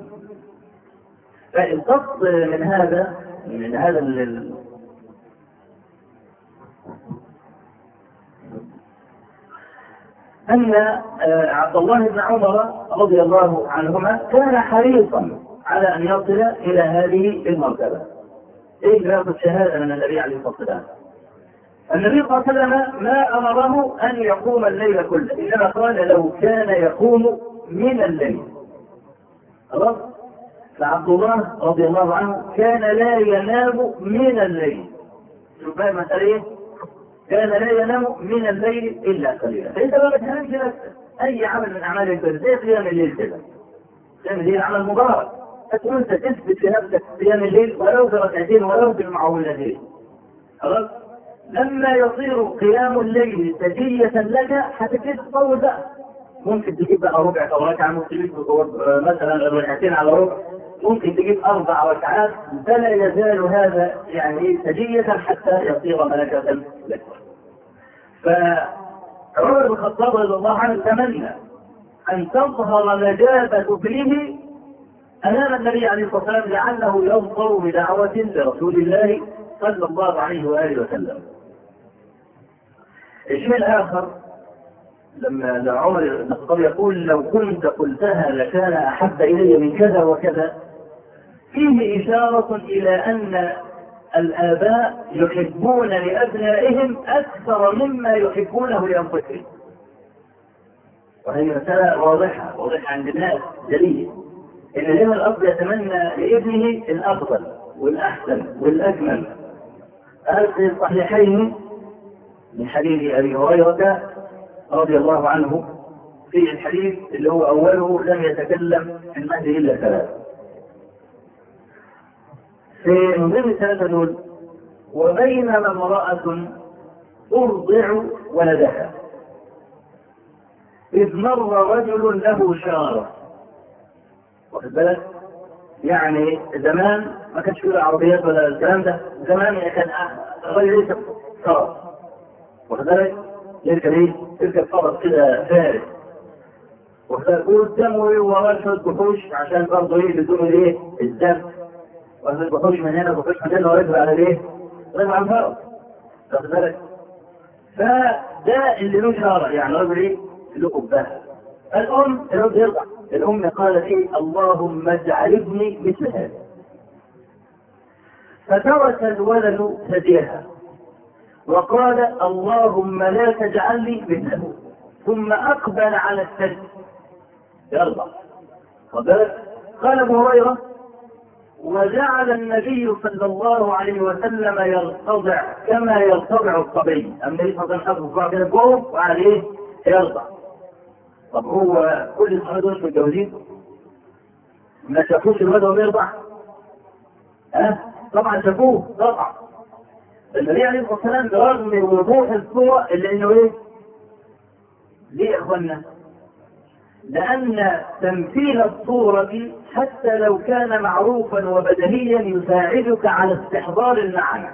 فالقصد من هذا من هذا ال... أن عبد الله بن عمر رضي الله عنهما كان حريصا على أن يصل إلى هذه المرتبة. إيه ياخذ شهادة من النبي عليه الصلاة والسلام. النبي صلى الله عليه وسلم ما أمره أن يقوم الليل كله، إنما قال لو كان يقوم من الليل. خلاص؟ فعبد الله رضي الله عنه كان لا ينام من الليل شوف بقى المسألة ايه؟ كان لا ينام من الليل إلا قليلا فأنت ما بتنامش نفسك أي عمل من أعمال البر زي قيام الليل كده قيام الليل عمل مبارك فتكون أنت تثبت في نفسك قيام الليل ولو بركعتين ولو بالمعوذتين خلاص؟ لما يصير قيام الليل سجية لك هتبتدي تطول بقى ممكن تجيب بقى ربع او ركعه ممكن تجيب مثلا ركعتين على ربع ممكن تجيب اربع ركعات فلا يزال هذا يعني سجية حتى يصير ملكة لك. فعمر بن الخطاب رضي الله عنه تمنى ان تظهر نجابة ابنه امام النبي عليه الصلاه والسلام لعله يظفر بدعوة لرسول الله صلى الله عليه واله وسلم. الشيء الاخر لما عمر بن الخطاب يقول لو كنت قلتها لكان احب الي من كذا وكذا فيه اشاره الى ان الاباء يحبون لابنائهم اكثر مما يحبونه لانفسهم وهي مسألة واضحة واضحة عند الناس جلية إن هنا الأب يتمنى لابنه الأفضل والأحسن والأجمل هذا في الصحيحين من حديث أبي هريرة رضي الله عنه في الحديث اللي هو أوله لم يتكلم في المهد إلا ثلاث في من ضمن الثلاثة دول وبينما امرأة ترضع ولدها إذ مر رجل له شارة واخد بالك؟ يعني زمان ما كانش فيه عربيات ولا الكلام ده زمان كان الراجل يركب فرس واخد بالك؟ يركب ايه؟ يركب فرس كده فارس وقدامه وراه شويه وحوش عشان برضه ايه بدون الايه؟ الدم واخد وحوش من هنا وحوش من هنا ويركب على الايه؟ راكب على الفرس واخد بالك؟ فده اللي له شارة يعني راجل ايه؟ له قبها الام الام يرضع الام قالت ايه اللهم اجعل ابني مثل هذا فترك الولد ثديها وقال اللهم لا تجعل لي مثله ثم اقبل على الثدي يرضع قال ابو هريره وجعل النبي صلى الله عليه وسلم يرتضع كما يرتضع الصبي النبي صلى الله عليه وسلم حط كده جوه وقال ايه يرضع طب هو كل الصحابه دول متجوزين ما شافوش الولد وهو بيرضع ها أه؟ طبعا شافوه طبعا النبي عليه الصلاه والسلام برغم وضوح الصوره الا انه ايه؟ ليه يا اخوانا؟ لأن تمثيل الصورة حتى لو كان معروفا وبدنيا يساعدك على استحضار المعنى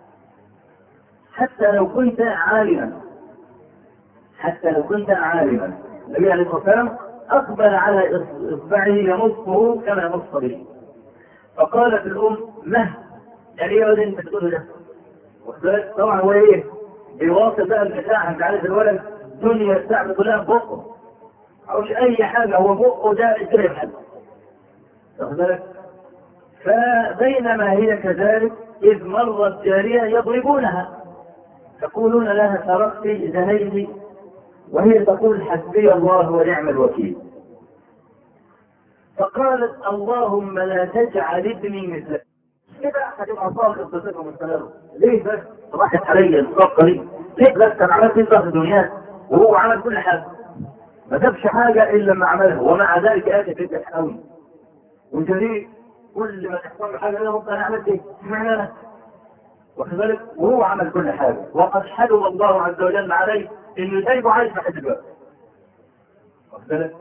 حتى لو كنت عالما حتى لو كنت عالما النبي عليه الصلاة والسلام أقبل على إصبعه يمصه كما يمص به فقالت الأم مه يعني إيه أنت بتقول ده؟ طبعا هو إيه؟ يواصل بقى البتاع انت عارف الولد الدنيا الساعه كلها في بقه او اي حاجه هو بقه ده يترب حد واخد بالك فبينما هي كذلك اذ مرت جاريه يضربونها يقولون لها سرقت زنيت وهي تقول حسبي الله ونعم الوكيل فقالت اللهم لا تجعل ابني مثلك كده هتبقى صاحب بصفه مستمره ليه بس راحت عليا الصفقه دي ليه بس انا عملت ايه في دنياك وهو عمل كل حاجه ما سابش حاجه الا لما عملها ومع ذلك اسف انت قوي وانت ليه كل ما تحصل له حاجه انا انا عملت ايه؟ اشمعنى انا؟ واخد بالك؟ وهو عمل كل حاجه وقد حلم الله عز وجل عليه انه سايبه عايش لحد دلوقتي. واخد بالك؟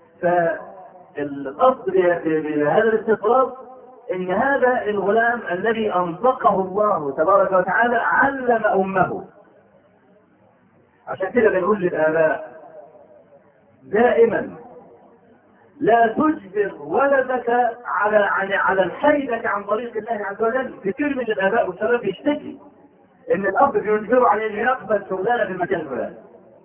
فالاصل بهذا الاستطراد ان هذا الغلام الذي انطقه الله تبارك وتعالى علم امه. عشان كده بنقول للاباء دائما لا تجبر ولدك على على على الحيدة عن طريق الله عز وجل، كثير من الاباء والشباب يشتكي ان الاب بيجبره على انه يقبل شغلانه في المكان الفلاني.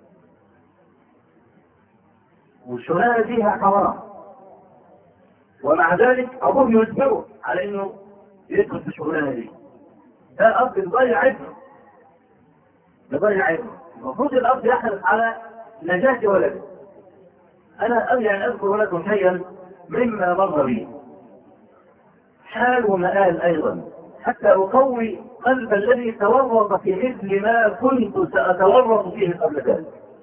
والشغلانه فيها حرام. ومع ذلك ابوه يجبره على انه يدخل في الشغلانه دي. ده الاب بيضيع ابنه. بيضيع ابنه. المفروض الاب يحرص على نجاة ولده. أنا يعني أذكر لكم شيئا مما مر بي حال ومآل أيضا حتى أقوي قلب الذي تورط في مثل ما كنت سأتورط فيه قبل ذلك.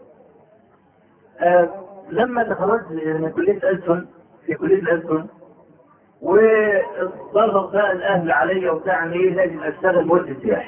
آه لما تخرجت من كلية ألسن في كلية ألسن وضغط بقى الأهل علي وبتاع إيه لازم أشتغل مرشد سياحي.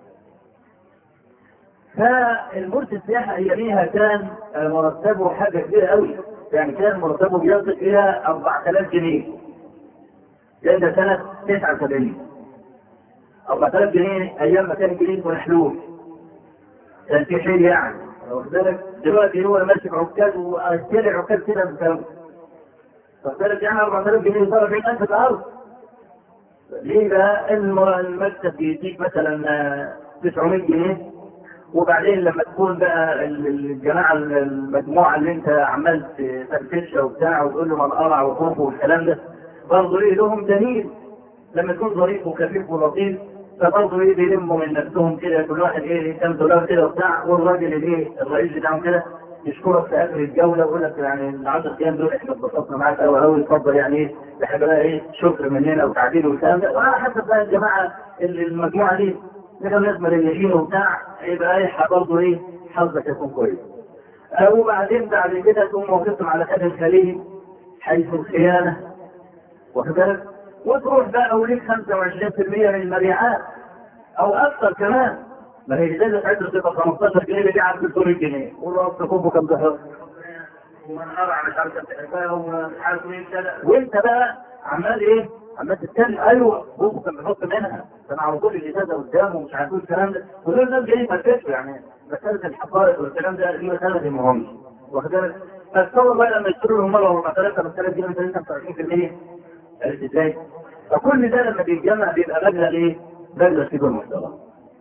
فالمرشد السياحي اياميها كان مرتبه حاجه كبيره قوي يعني كان مرتبه بيصل الى 4000 جنيه لان ده سنه 79 4000 جنيه ايام ما كان الجنيه محلول كان في حيل يعني واخد بالك دلوقتي هو ماسك عكاز واشتري عكاز كده بكام واخد بالك يعني 4000 جنيه صار 20000 في الارض ليه بقى المكتب بيديك مثلا 900 جنيه وبعدين لما تكون بقى الجماعه المجموعه اللي انت عمال تفرفشها وبتاع وتقول له منقرع وخوف والكلام ده برضه ايه لهم دليل لما تكون ظريف وخفيف ولطيف فبرضه ايه بيلموا من نفسهم كده كل واحد ايه كام دولار كده وبتاع والراجل الايه الرئيس بتاعهم كده يشكرك في اخر الجوله ويقول لك يعني ال 10 ايام دول احنا اتبسطنا معاك قوي قوي اتفضل يعني ايه احنا بقى ايه شكر مننا وتعديل والكلام ده وعلى حسب بقى الجماعه المجموعه دي كده ناس مليانين وبتاع يبقى ايه برضه ايه حظك يكون كويس. وبعدين بعد كده تقوم موقفهم على خد الخليج حيث الخيانه واخد بالك؟ وتروح بقى وليك 25% من المبيعات او اكثر كمان ما هي ازازه عطر تبقى 15 جنيه بيبيعها ب 300 جنيه والله تكون كم ضحك ومنقرع مش عارف تحبها ومش عارف ايه كده وانت بقى عمال ايه؟ عمال تتكلم ايوه بوكو كان بيحط منها كان على طول الازازه قدامه ومش عارف ايه الكلام ده ودول الناس جايين يفرفشوا يعني مساله الحقائق والكلام ده دي مساله مهمه واخد بالك؟ فتصور بقى لما يشتروا لهم مره ولا 3 5000 جنيه مثلا 25% عرفت ازاي؟ فكل ده لما بيتجمع بيبقى مبلغ ايه؟ مبلغ كبير محترم.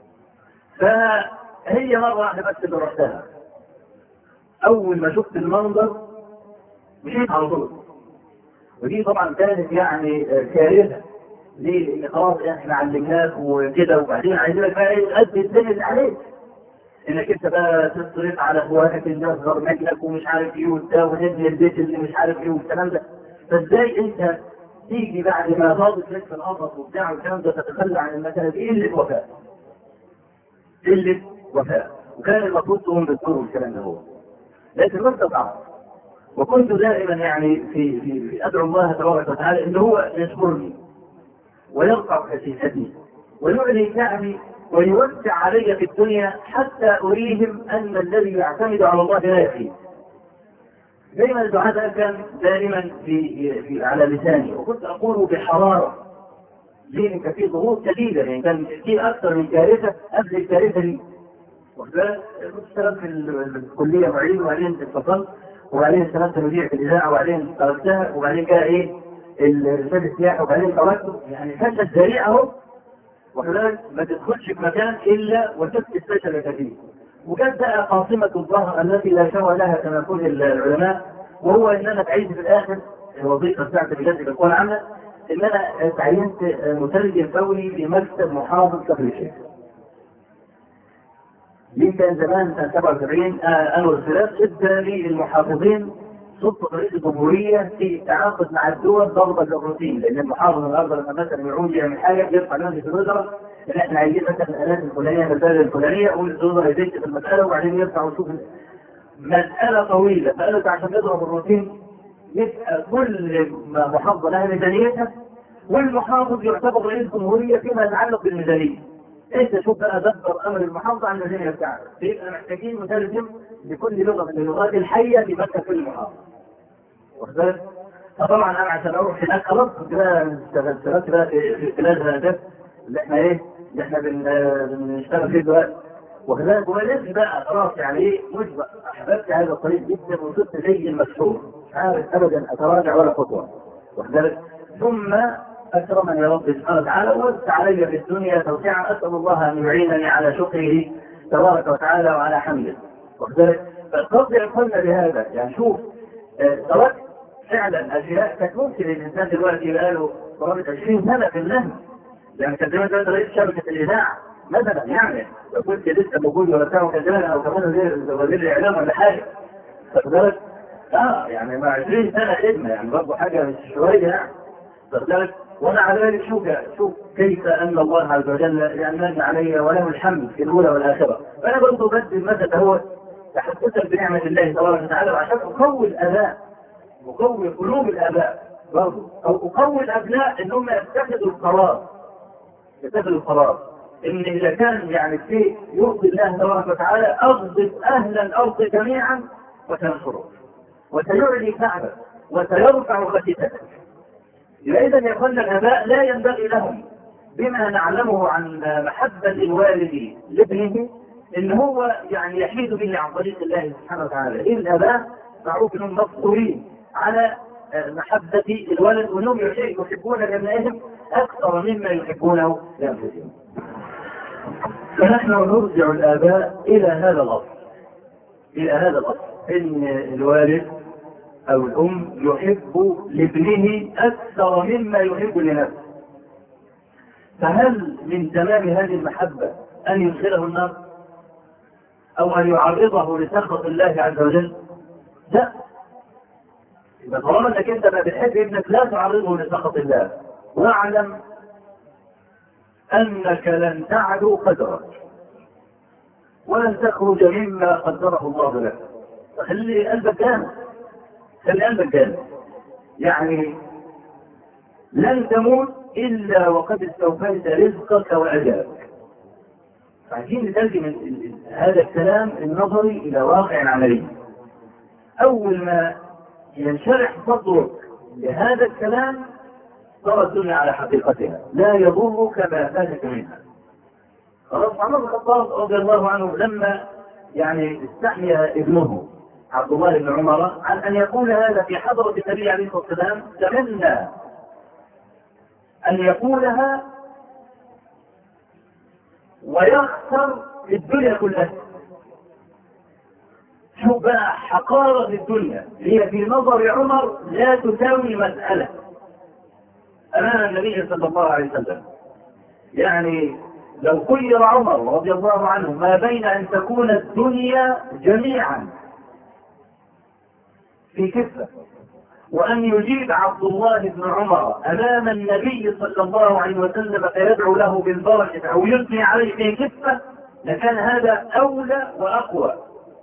فهي مره واحده بس اللي رحتها. اول ما شفت المنظر مشيت على طول. ودي طبعا كانت يعني كارثه. ليه؟ لان خلاص احنا علمناك وكده وبعدين عايزينك بقى ايه تأدي الدنيا اللي عليك. انك انت بقى تصرف على اخواتك اللي اصغر منك ومش عارف ايه وبتاع وتبني البيت اللي مش عارف ايه والكلام ده. فازاي انت تيجي بعد ما فاضت لك في القفص وبتاع والكلام ده تتخلى عن المسألة دي قلة وفاء. قلة وفاء. وكان المفروض تقوم بالدور والكلام ده هو. لكن ما استطعت. وكنت دائما يعني في في, في ادعو الله تبارك وتعالى ان هو يشكرني ويرفع خسيستي ويعلي شأني ويوسع علي في الدنيا حتى اريهم ان الذي يعتمد على الله لا يخيب. دائما الدعاء ده كان دائما في, في على لساني وكنت اقول بحراره ليه كان في ضغوط شديده يعني كان في اكثر من كارثه قبل الكارثه دي واخد بالك؟ كنت اشتغلت في الكليه معيد وبعدين اتفصلت وبعدين اشتغلت مذيع في الاذاعه وبعدين تركتها وبعدين جاء ايه الرساله السياحه وبعدين تركته يعني فشل ذريع اهو واخد بالك؟ ما تدخلش في مكان الا وتثبت فشلك فيه وجت بقى قاصمة الظهر التي لا شوى لها كما يقول العلماء وهو ان انا تعيش في الاخر الوظيفة بتاعتي في جهة الكون العامة ان انا تعينت مترجم فوري في مكتب محافظ كفر الشيخ. دي كان زمان سنة 77 انور الخلاف ادى للمحافظين سلطة رئيس الجمهورية في التعاقد مع الدول ضربة الروتين لأن المحافظ النهارده لما مثلا يعود يعمل حاجة يرفع مجلس الوزراء إن إحنا عايزين مثلا الآلات الفلانية المسائل الفلانية والوزراء يدش في المسألة وبعدين يرفع ويشوف مسألة طويلة فقالت عشان نضرب الروتين يبقى كل محافظة لها ميزانيتها والمحافظ يعتبر رئيس جمهورية فيما يتعلق بالميزانية. انت شوف بقى دبر امر المحافظه عن الميزانيه بتاعتك يبقى محتاجين مترجم لكل لغه من اللغات الحيه في مكتب كل محافظه. واخد بالك؟ فطبعا انا عشان اروح هناك خلاص كنت بقى اشتغلت بقى في خلال هذا اللي احنا ايه؟ اللي احنا بنشتغل فيه دلوقتي. واخد بالك؟ ولازم بقى خلاص يعني ايه مجبر احببت هذا الطريق جدا وصرت زي المشهور مش عارف ابدا اتراجع ولا خطوه. واخد بالك؟ ثم اكرمني ربي سبحانه وتعالى ووسع علي في الدنيا توسعا اسال الله ان يعينني على شكره تبارك وتعالى وعلى حمده. واخد بالك؟ فالقصد يقولنا بهذا يعني شوف تركت فعلا اشياء كانت ممكن الانسان دلوقتي يبقى له قرابه 20 سنه في النهي. يعني كان زمان دلوقتي رئيس شبكه الاذاعه مثلا يعني لو كنت لسه موجود ولا بتاع كان زمان او كمان غير وزير الاعلام ولا حاجه. واخد بالك؟ اه يعني مع 20 سنه خدمه يعني برضه حاجه مش شويه يعني. واخد بالك؟ ومع ذلك شوف شوف كيف ان الله عز وجل يمن علي وله الحمد في الاولى والاخره. فانا برضه بدي المثل هو تحدثا بنعمه الله تبارك وتعالى وعشان اقوي الاباء اقوي قلوب الاباء برضه او اقوي الابناء ان هم يتخذوا القرار يتخذوا القرار ان اذا كان يعني شيء يرضي الله تبارك وتعالى اغضب اهل الارض جميعا وتنصره وسيعلي كعبه وسيرفع غتتك إذا يقول الآباء لا ينبغي لهم بما نعلمه عن محبة الوالد لابنه إن هو يعني يحيد به عن طريق الله سبحانه وتعالى إيه الآباء معروف أنهم مفطورين على محبة الولد وأنهم يحبون لأبنائهم أكثر مما يحبونه لأنفسهم فنحن نرجع الآباء إلى هذا الأصل إلى هذا الأصل إن الوالد أو الأم يحب لابنه أكثر مما يحب لنفسه. فهل من تمام هذه المحبة أن يدخله النار؟ أو أن يعرضه لسخط الله عز وجل؟ لا. يبقى طالما انك انت ما بتحب ابنك لا تعرضه لسخط الله. واعلم انك لن تعدو قدرك. ولن تخرج مما قدره الله لك. فخلي قلبك جامد. خلي قلبك جامد يعني لن تموت الا وقد استوفيت رزقك واجالك عايزين نترجم هذا الكلام النظري الى واقع عملي اول ما ينشرح صدرك لهذا الكلام ترى الدنيا على حقيقتها لا يضرك ما فاتك منها خلاص عمر بن الخطاب رضي الله عنه لما يعني استحيا ابنه عبد الله بن عمر عن ان يقول هذا في حضره النبي عليه الصلاه والسلام تمنى ان يقولها ويخسر في الدنيا كلها شوف بقى حقارة الدنيا هي في نظر عمر لا تساوي مسألة أمام النبي صلى الله عليه وسلم يعني لو خير عمر رضي الله عنه ما بين أن تكون الدنيا جميعا في كفة وأن يجيب عبد الله بن عمر أمام النبي صلى الله عليه وسلم فيدعو له بالبركة أو يثني عليه في كفة لكان هذا أولى وأقوى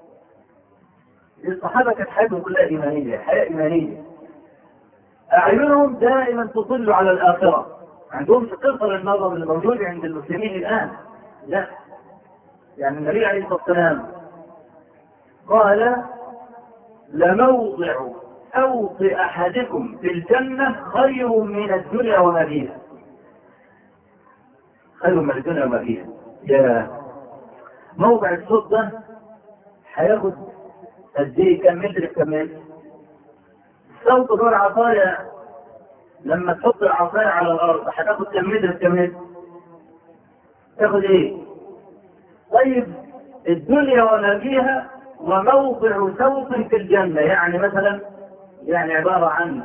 الصحابة كانت حياتهم كلها إيمانية حياة إيمانية أعينهم دائما تطل على الآخرة عندهم قصر النظر الموجود عند المسلمين الآن لا يعني النبي عليه الصلاة والسلام قال لموضع أوط أحدكم في الجنة خير من الدنيا وما فيها خير من الدنيا وما فيها يا موضع الصوت ده هياخد قد ايه كم متر كم متر صوت دور عصاية لما تحط العصاية على الأرض هتاخد كم متر كم متر تاخد ايه؟ طيب الدنيا وما فيها وموضع سوط في الجنة يعني مثلا يعني عبارة عن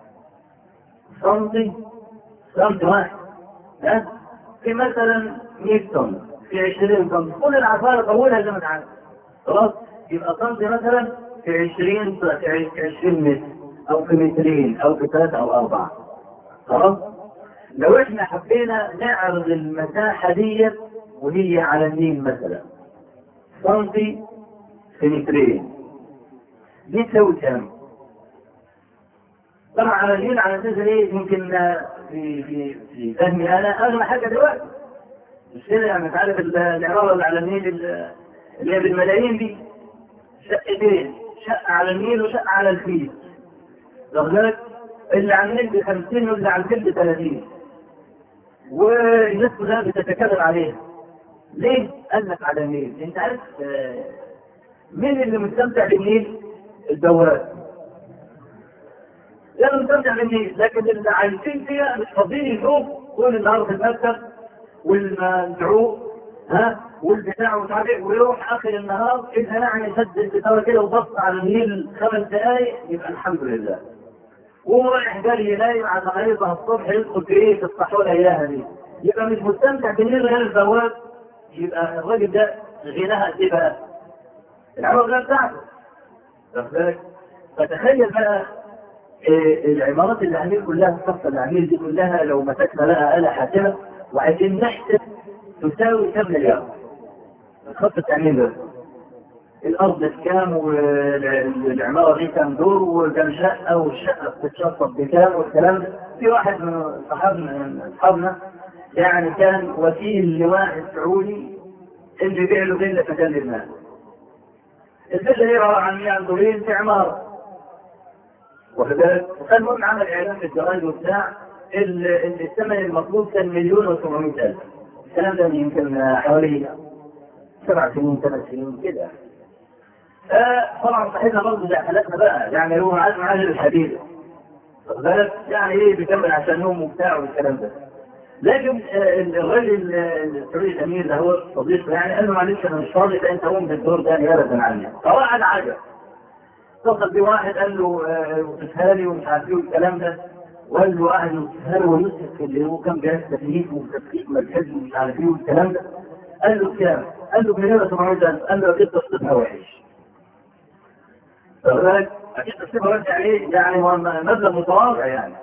صمت صمت واحد ها في مثلا 100 طن في 20 طن كل العفارة طولها زي ما انت عارف خلاص يبقى صمت مثلا في 20 في 20 متر او في مترين او في ثلاثة او اربعة خلاص لو احنا حبينا نعرض المساحة دي وهي على النيل مثلا سنتي في مترين دي تساوي كام؟ طبعا على النيل على اساس ايه يمكن في في في فهمي انا اغلى حاجه دلوقتي مش كده يعني انت عارف العماره اللي على النيل اللي هي بالملايين دي شقتين شقه على النيل وشقه على الفيل واخد بالك اللي على النيل ب 50 واللي على الفيل ب 30 والناس كلها بتتكلم عليها ليه؟ قال لك على النيل انت عارف آه، مين اللي مستمتع بالنيل؟ الدورات لا مستمتع بالنيل لكن اللي عايشين فيها مش فاضيين يشوفوا طول النهار في المكتب والمدعو ها والبتاع ومش عارف ايه ويروح اخر النهار اذا يعني يسد البتاع كده وبص على النيل خمس دقائق يبقى الحمد لله وهو رايح جري نايم على غريبه الصبح يدخل في ايه في الصحوله اياها دي يبقى مش مستمتع بالنيل غير الزواج يبقى الراجل ده غناها قد ايه بقى؟ العمر غير بتاعته واخد بالك؟ فتخيل بقى إيه العمارات اللي عامل كلها الصفة اللي عامل دي كلها لو مسكنا لها آلة حاسبة وعايزين نحسب تساوي كم مليار خط التعمير ده الأرض بكام والعمارة دي كام دور وكام شقة والشقة بتتشطب بكام والكلام ده في واحد من صحابنا من أصحابنا يعني كان وكيل لواحد سعودي اللي بيبيع له فيلا في مكان الناس الفيلا دي عبارة عن 100 دورين في عمارة واخد بالك؟ وكان المهم عمل اعلان في الجرايد وبتاع الثمن المطلوب كان مليون و700 الف الكلام ده يمكن حوالي سبع سنين ثمان سنين كده طبعا صاحبنا برضه زي حالاتنا بقى يعني هو عازم عاجل الحديد واخد بالك؟ يعني ايه بيكمل عشان نوم وبتاع والكلام ده لكن الراجل السعودي الامير ده هو صديقه يعني قال له معلش انا مش فاضي فانت قوم بالدور ده ابدا عني فواحد عجب اتصل بواحد قال له وقفها لي ومش عارف ايه والكلام ده وقال له اهل وقفها له ويوسف اللي هو كان جاهز تكليف وتكليف ملحد ومش عارف ايه والكلام ده قال له كام؟ قال له بمليون 700 قال له اكيد تصرفها وحش. فذلك اكيد تصرفها وحش يعني ايه؟ يعني مبلغ متواضع يعني.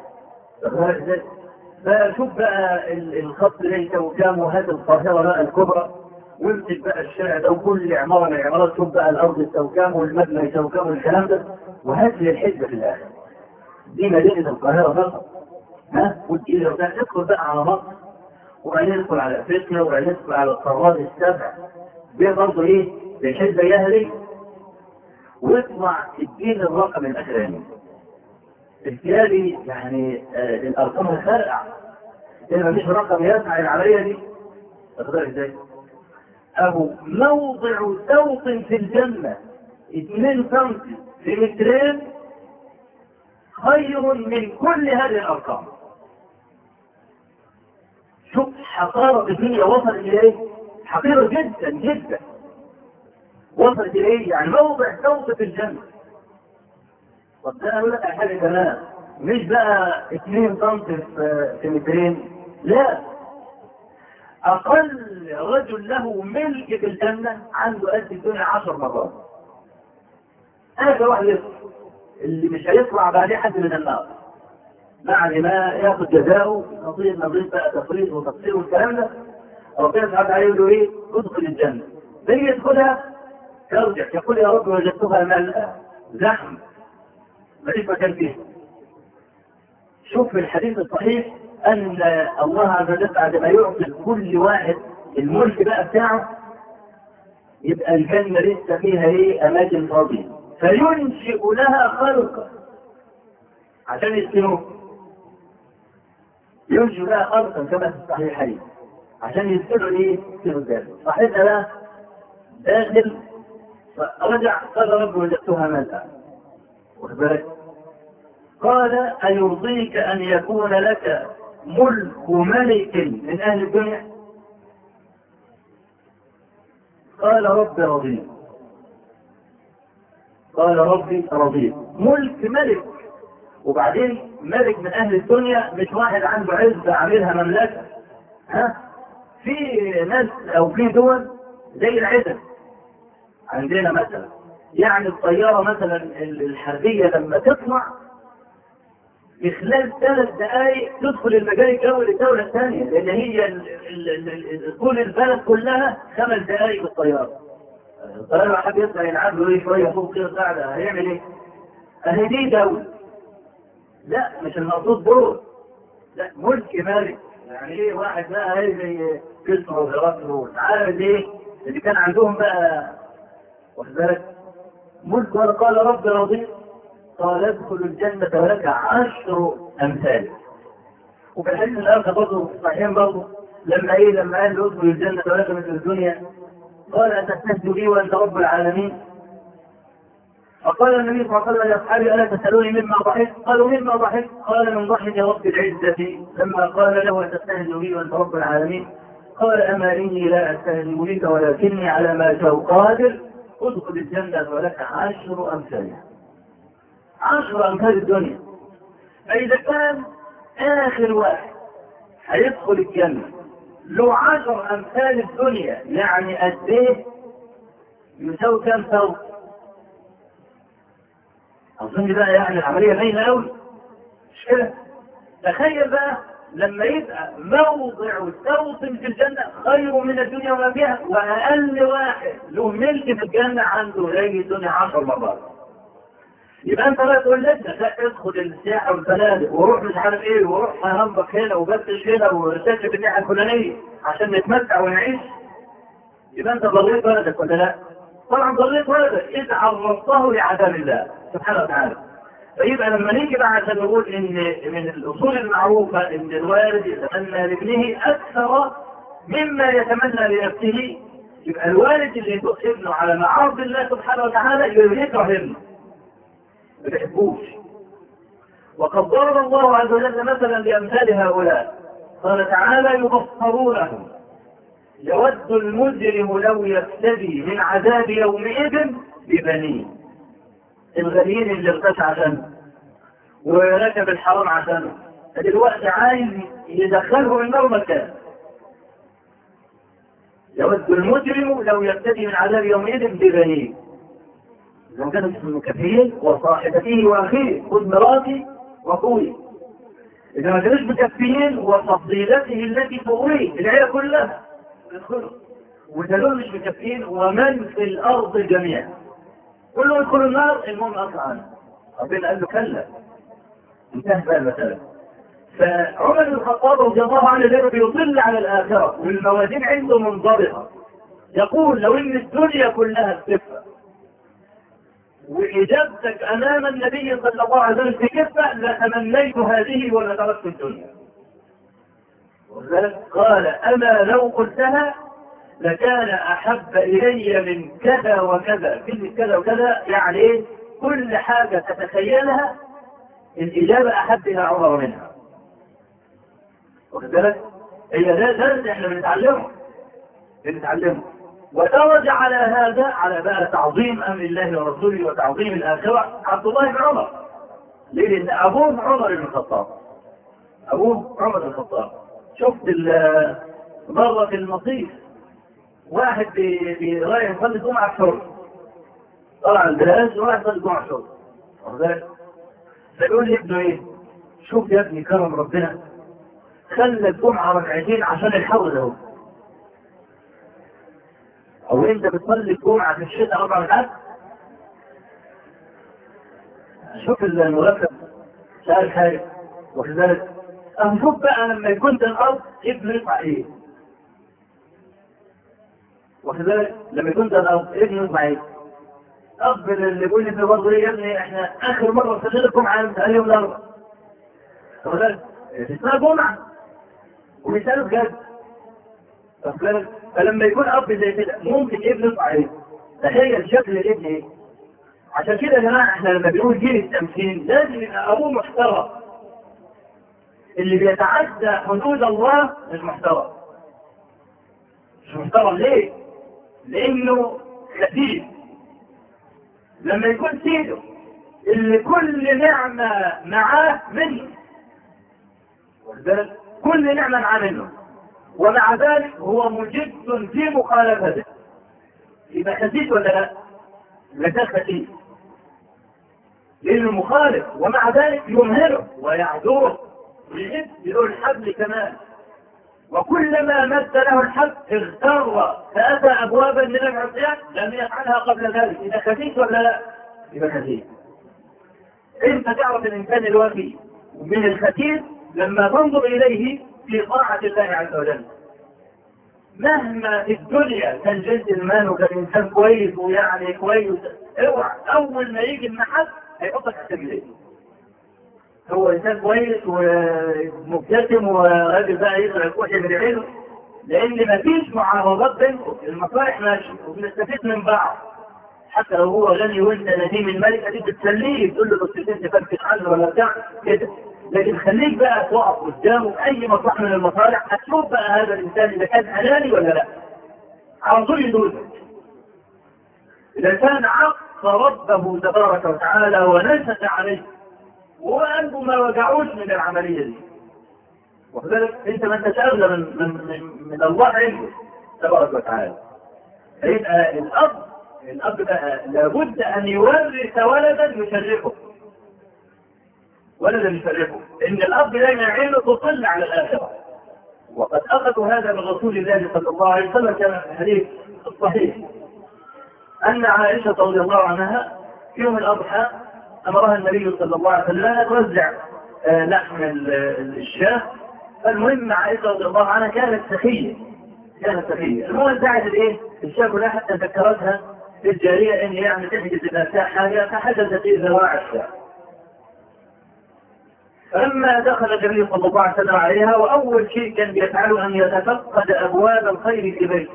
فشوف بقى الخط ليس وكام وهات القاهره بقى الكبرى وامسك بقى الشارع ده وكل عماره من العمارات شوف بقى الارض يساوي كام والمبنى يساوي كام والكلام ده وهات لي الحسبه في الاخر. دي مدينه القاهره فقط. ها؟ والجيزه وده ادخل بقى على مصر وبعدين ندخل على افريقيا وبعدين ندخل على القارات السبع. دي برضه ايه؟ بالحسبه يهلي ويطلع الدين الرقم الاخراني. بالتالي يعني آه الارقام هتفرقع. إذا مفيش رقم يسعى العمليه دي. تقدر ازاي؟ أو موضع سوط في الجنة 2 سم في مترين خير من كل هذه الأرقام. شوف حقارة الدنيا وصلت إلى إيه؟ حقيرة جدا جدا. وصلت إلى إيه؟ يعني موضع سوط في الجنة. طب ده أقول لك حاجة كمان مش بقى 2 سم في مترين لا أقل رجل له ملك في الجنة عنده قد الدنيا عشر مرات. هذا واحد يصل اللي مش هيطلع بعديه حد من النار. بعد ما ياخذ جزاؤه نظير نظير بقى تفريط وتقصير والكلام ده ربنا سبحانه وتعالى يقول له ايه؟ ادخل الجنة. بيجي يدخلها يرجع يقول يا رب وجدتها ملأ زحم مفيش مكان فيها. شوف في الحديث الصحيح ان الله عز وجل بعد ما يعطي كل واحد الملك بقى بتاعه يبقى الجنة لسه فيها ايه اماكن فاضية فينشئ لها خلقا عشان يسكنوه ينشئ لها خلقا كما في الصحيحين عشان يسكنوا ايه؟ يسكنوا الجنة صاحبنا بقى داخل فرجع قال رب وجدتها ملأ واخد بالك؟ قال أيرضيك أن يكون لك ملك ملك من أهل الدنيا قال رب رضيت قال ربي رضيت ملك ملك وبعدين ملك من اهل الدنيا مش واحد عنده عزة عاملها مملكة ها في ناس او في دول زي العزم عندنا مثلا يعني الطيارة مثلا الحربية لما تطلع في خلال ثلاث دقائق تدخل المجال الجوي للدولة الثانية لأن هي طول البلد كلها خمس دقائق بالطيارة. الطيارة حد يطلع يلعب له ايه شوية فوق كده قاعدة هيعمل ايه؟ أهي دي دولة. لا مش المقصود دول. لا ملك مالك. يعني ايه واحد بقى ايه زي كسرى وهرقل عارف ايه؟ اللي كان عندهم بقى واخد بالك؟ ملك ولا قال رب رضيت قال ادخل الجنة ولك عشر أمثال وفي الحديث الآخر برضه في الصحيحين برضه لما إيه لما قال له ادخل الجنة ولك مثل الدنيا قال أتستهزئ بي وأنت رب العالمين فقال النبي صلى الله عليه وسلم لأصحابه ألا تسألوني مما ضحكت؟ قالوا مما ضحكت؟ قال من ضحك رب العزة لما قال له أتستهزئ بي وأنت رب العالمين قال أما إني لا أستهزئ بك ولكني على ما شاء قادر ادخل الجنة ولك عشر أمثالها عشر أمثال الدنيا فإذا كان آخر واحد هيدخل الجنة له عشر أمثال الدنيا يعني قد إيه يساوي كام ثوب؟ أظن بقى يعني العملية باينة أوي مش كده؟ تخيل بقى لما يبقى موضع ثوب في الجنة خير من الدنيا وما فيها وأقل واحد له ملك في الجنة عنده زي الدنيا عشر مرات يبقى انت بقى تقول لنا لا ادخل السياحه والفنادق وروح مش عارف ايه وروح هنبك هنا وبتش هنا واستكشف الناحيه الفلانيه عشان نتمتع ونعيش يبقى انت ضريت ولدك ولا لا؟ طبعا ضريت ولدك اذا عرضته لعذاب الله سبحانه وتعالى فيبقى لما نيجي بقى عشان نقول ان من الاصول المعروفه ان الوالد يتمنى لابنه اكثر مما يتمنى لنفسه يبقى الوالد اللي يدق ابنه على معاصي الله سبحانه وتعالى يكره ابنه ما بيحبوش وقد ضرب الله عز وجل مثلا بامثال هؤلاء قال تعالى يبصرونهم يود المجرم لو يفتدي من عذاب يومئذ ببنيه الغنيين اللي ارتاح عشانه وركب الحرام عشانه فدلوقتي عايز يدخله النار مكان يود المجرم لو يفتدي من عذاب يومئذ ببنيه لو كانت مكفيين وصاحبته واخيه خذ مراتي واخوي اذا ما كانوش مكفيين وفضيلته التي تغويه العيله كلها يدخلوا ودول مش مكفيين ومن في الارض جميعا كلهم يدخلوا النار المهم اطلع عنه ربنا قال له كلا انتهت بقى المساله فعمر بن الخطاب رضي الله عنه لانه بيطل على الاخره والموازين عنده منضبطه يقول لو ان الدنيا كلها كفه وإجابتك أمام النبي صلى الله عليه وسلم في كفة لتمنيت هذه ولا تركت الدنيا. وذلك قال أما لو قلتها لكان أحب إلي من كذا وكذا، كلمة كذا وكذا يعني إيه؟ كل حاجة تتخيلها الإجابة أحب إلى عمر منها. واخد بالك؟ هي ده درس إحنا بنتعلمه. بنتعلمه. ودرج على هذا على بقى تعظيم امر الله ورسوله وتعظيم الاخره عبد الله بن عمر. ليه؟ لان ابوه عمر بن الخطاب. ابوه عمر بن الخطاب. شفت مره في المصيف واحد رايح يصلي الجمعه في شرب. طلع البلاش وراح يصلي الجمعه في شرب. واخد بالك؟ فيقول لابنه ايه؟ شوف يا ابني كرم ربنا خلى الجمعه ركعتين عشان الحر ده او انت بتصلي الجمعه في الشتاء اربع ركعات شوف المرتب سأل حاجه واخد بالك شوف بقى لما يكون ده الارض ابنه يطلع ايه واخد بالك لما يكون ده الارض ابنه يطلع ايه اب اللي يقول لي برضه ايه يا ابني احنا اخر مره صلينا الجمعه امتى؟ قال يوم الاربعاء واخد بالك؟ اسمها جمعه وبيسالوا بجد واخد بالك؟ فلما يكون اب زي كده ممكن ابنه يطلع ايه؟ تخيل شكل الابن ايه؟ عشان كده يا جماعه احنا لما بنقول جيل التمثيل لازم يبقى ابوه محترم. اللي بيتعدى حدود الله مش محترم. مش محترم ليه؟ لانه خفيف لما يكون سيده اللي كل نعمة معاه منه ولذلك كل نعمة معاه منه ومع ذلك هو مجد في مخالفته يبقى خسيس ولا لا؟ لكان خسيس لأنه مخالف ومع ذلك يمهله ويعذره ويجد له الحبل كمان وكلما مد له الحبل اغتر فأتى أبوابا من العصيان لم يفعلها قبل ذلك إذا خسيس ولا لا؟ يبقى خسيس انت تعرف الانسان الوفي من الخسيس لما تنظر اليه في طاعة الله عز وجل مهما في الدنيا كان جنتلمان وكان انسان كويس ويعني كويس اوعى اول ما يجي المحل هيحطك في السجن هو انسان كويس ومبتسم وراجل بقى يقرا الكوشه من عينه لان مفيش معارضات بينكم المصالح ماشيه وبنستفيد من بعض حتى لو هو غني وانت نديم الملك هتيجي تسليه تقول له بس انت فركش عنه ولا بتاع كده لكن خليك بقى تقف قدامه في اي مصلحه من المصالح هتشوف بقى هذا الانسان اذا كان حلالي ولا لا على طول يدوزك اذا كان عق ربه تبارك وتعالى ونشد عليه وهو قلبه ما وجعوش من العمليه دي وكذلك انت ما انتش اغلى من من من, من الله عنده تبارك وتعالى يبقى الاب الاب بقى لابد ان يورث ولدا يشرفه ولدا يشرفه ان الاب دايما عينه تطل على الاخره وقد اخذوا هذا من رسول الله صلى الله عليه وسلم كما في الحديث الصحيح ان عائشه رضي الله عنها في يوم الاضحى امرها النبي صلى الله عليه وسلم ان توزع لحم الشاه فالمهم عائشه رضي الله عنها كانت سخيه كانت سخيه المهم دعت الايه الشاه كلها حتى ذكرتها الجاريه ان يعني تحجز اذا حاجه فحجزت في ذراع الشاه فلما دخل النبي صلى الله عليه وسلم عليها واول شيء كان بيفعله ان يتفقد ابواب الخير في بيته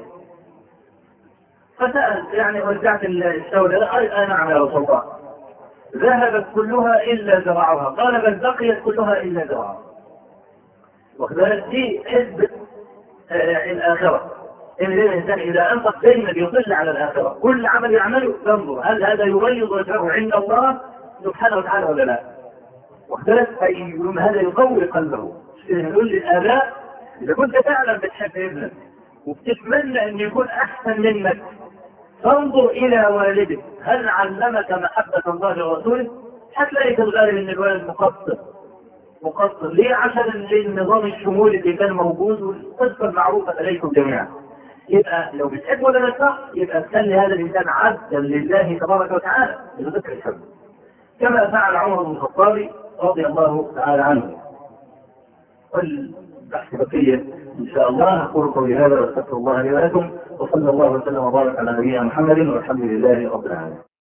فسال يعني وزعت الشوله قال آه نعم يا رسول الله ذهبت كلها الا ذراعها قال بل بقيت كلها الا ذراعها وكذلك دي حزب آه الاخره ان الانسان اذا انفق دائما يطل على الاخره كل عمل يعمله ينظر هل هذا يبيض وجهه عند الله سبحانه وتعالى ولا لا واختلف هذا يقوي قلبه يقول للآباء إذا كنت فعلا بتحب ابنك وبتتمنى أن يكون أحسن منك فانظر إلى والدك هل علمك محبة الله ورسوله؟ هتلاقي في الغالب أن الوالد مقصر مقصر ليه؟ عشان النظام الشمولي اللي كان موجود والقصة المعروفة عليكم جميعا يبقى لو بتحب ولا لا يبقى تخلي هذا الإنسان عبدا لله تبارك وتعالى بذكر الحب كما فعل عمر بن الخطاب رضي الله تعالى عنه والبحث بقية إن شاء الله أقول قولي هذا وأستغفر الله لي ولكم وصلى الله وسلم وبارك على نبينا محمد والحمد لله رب العالمين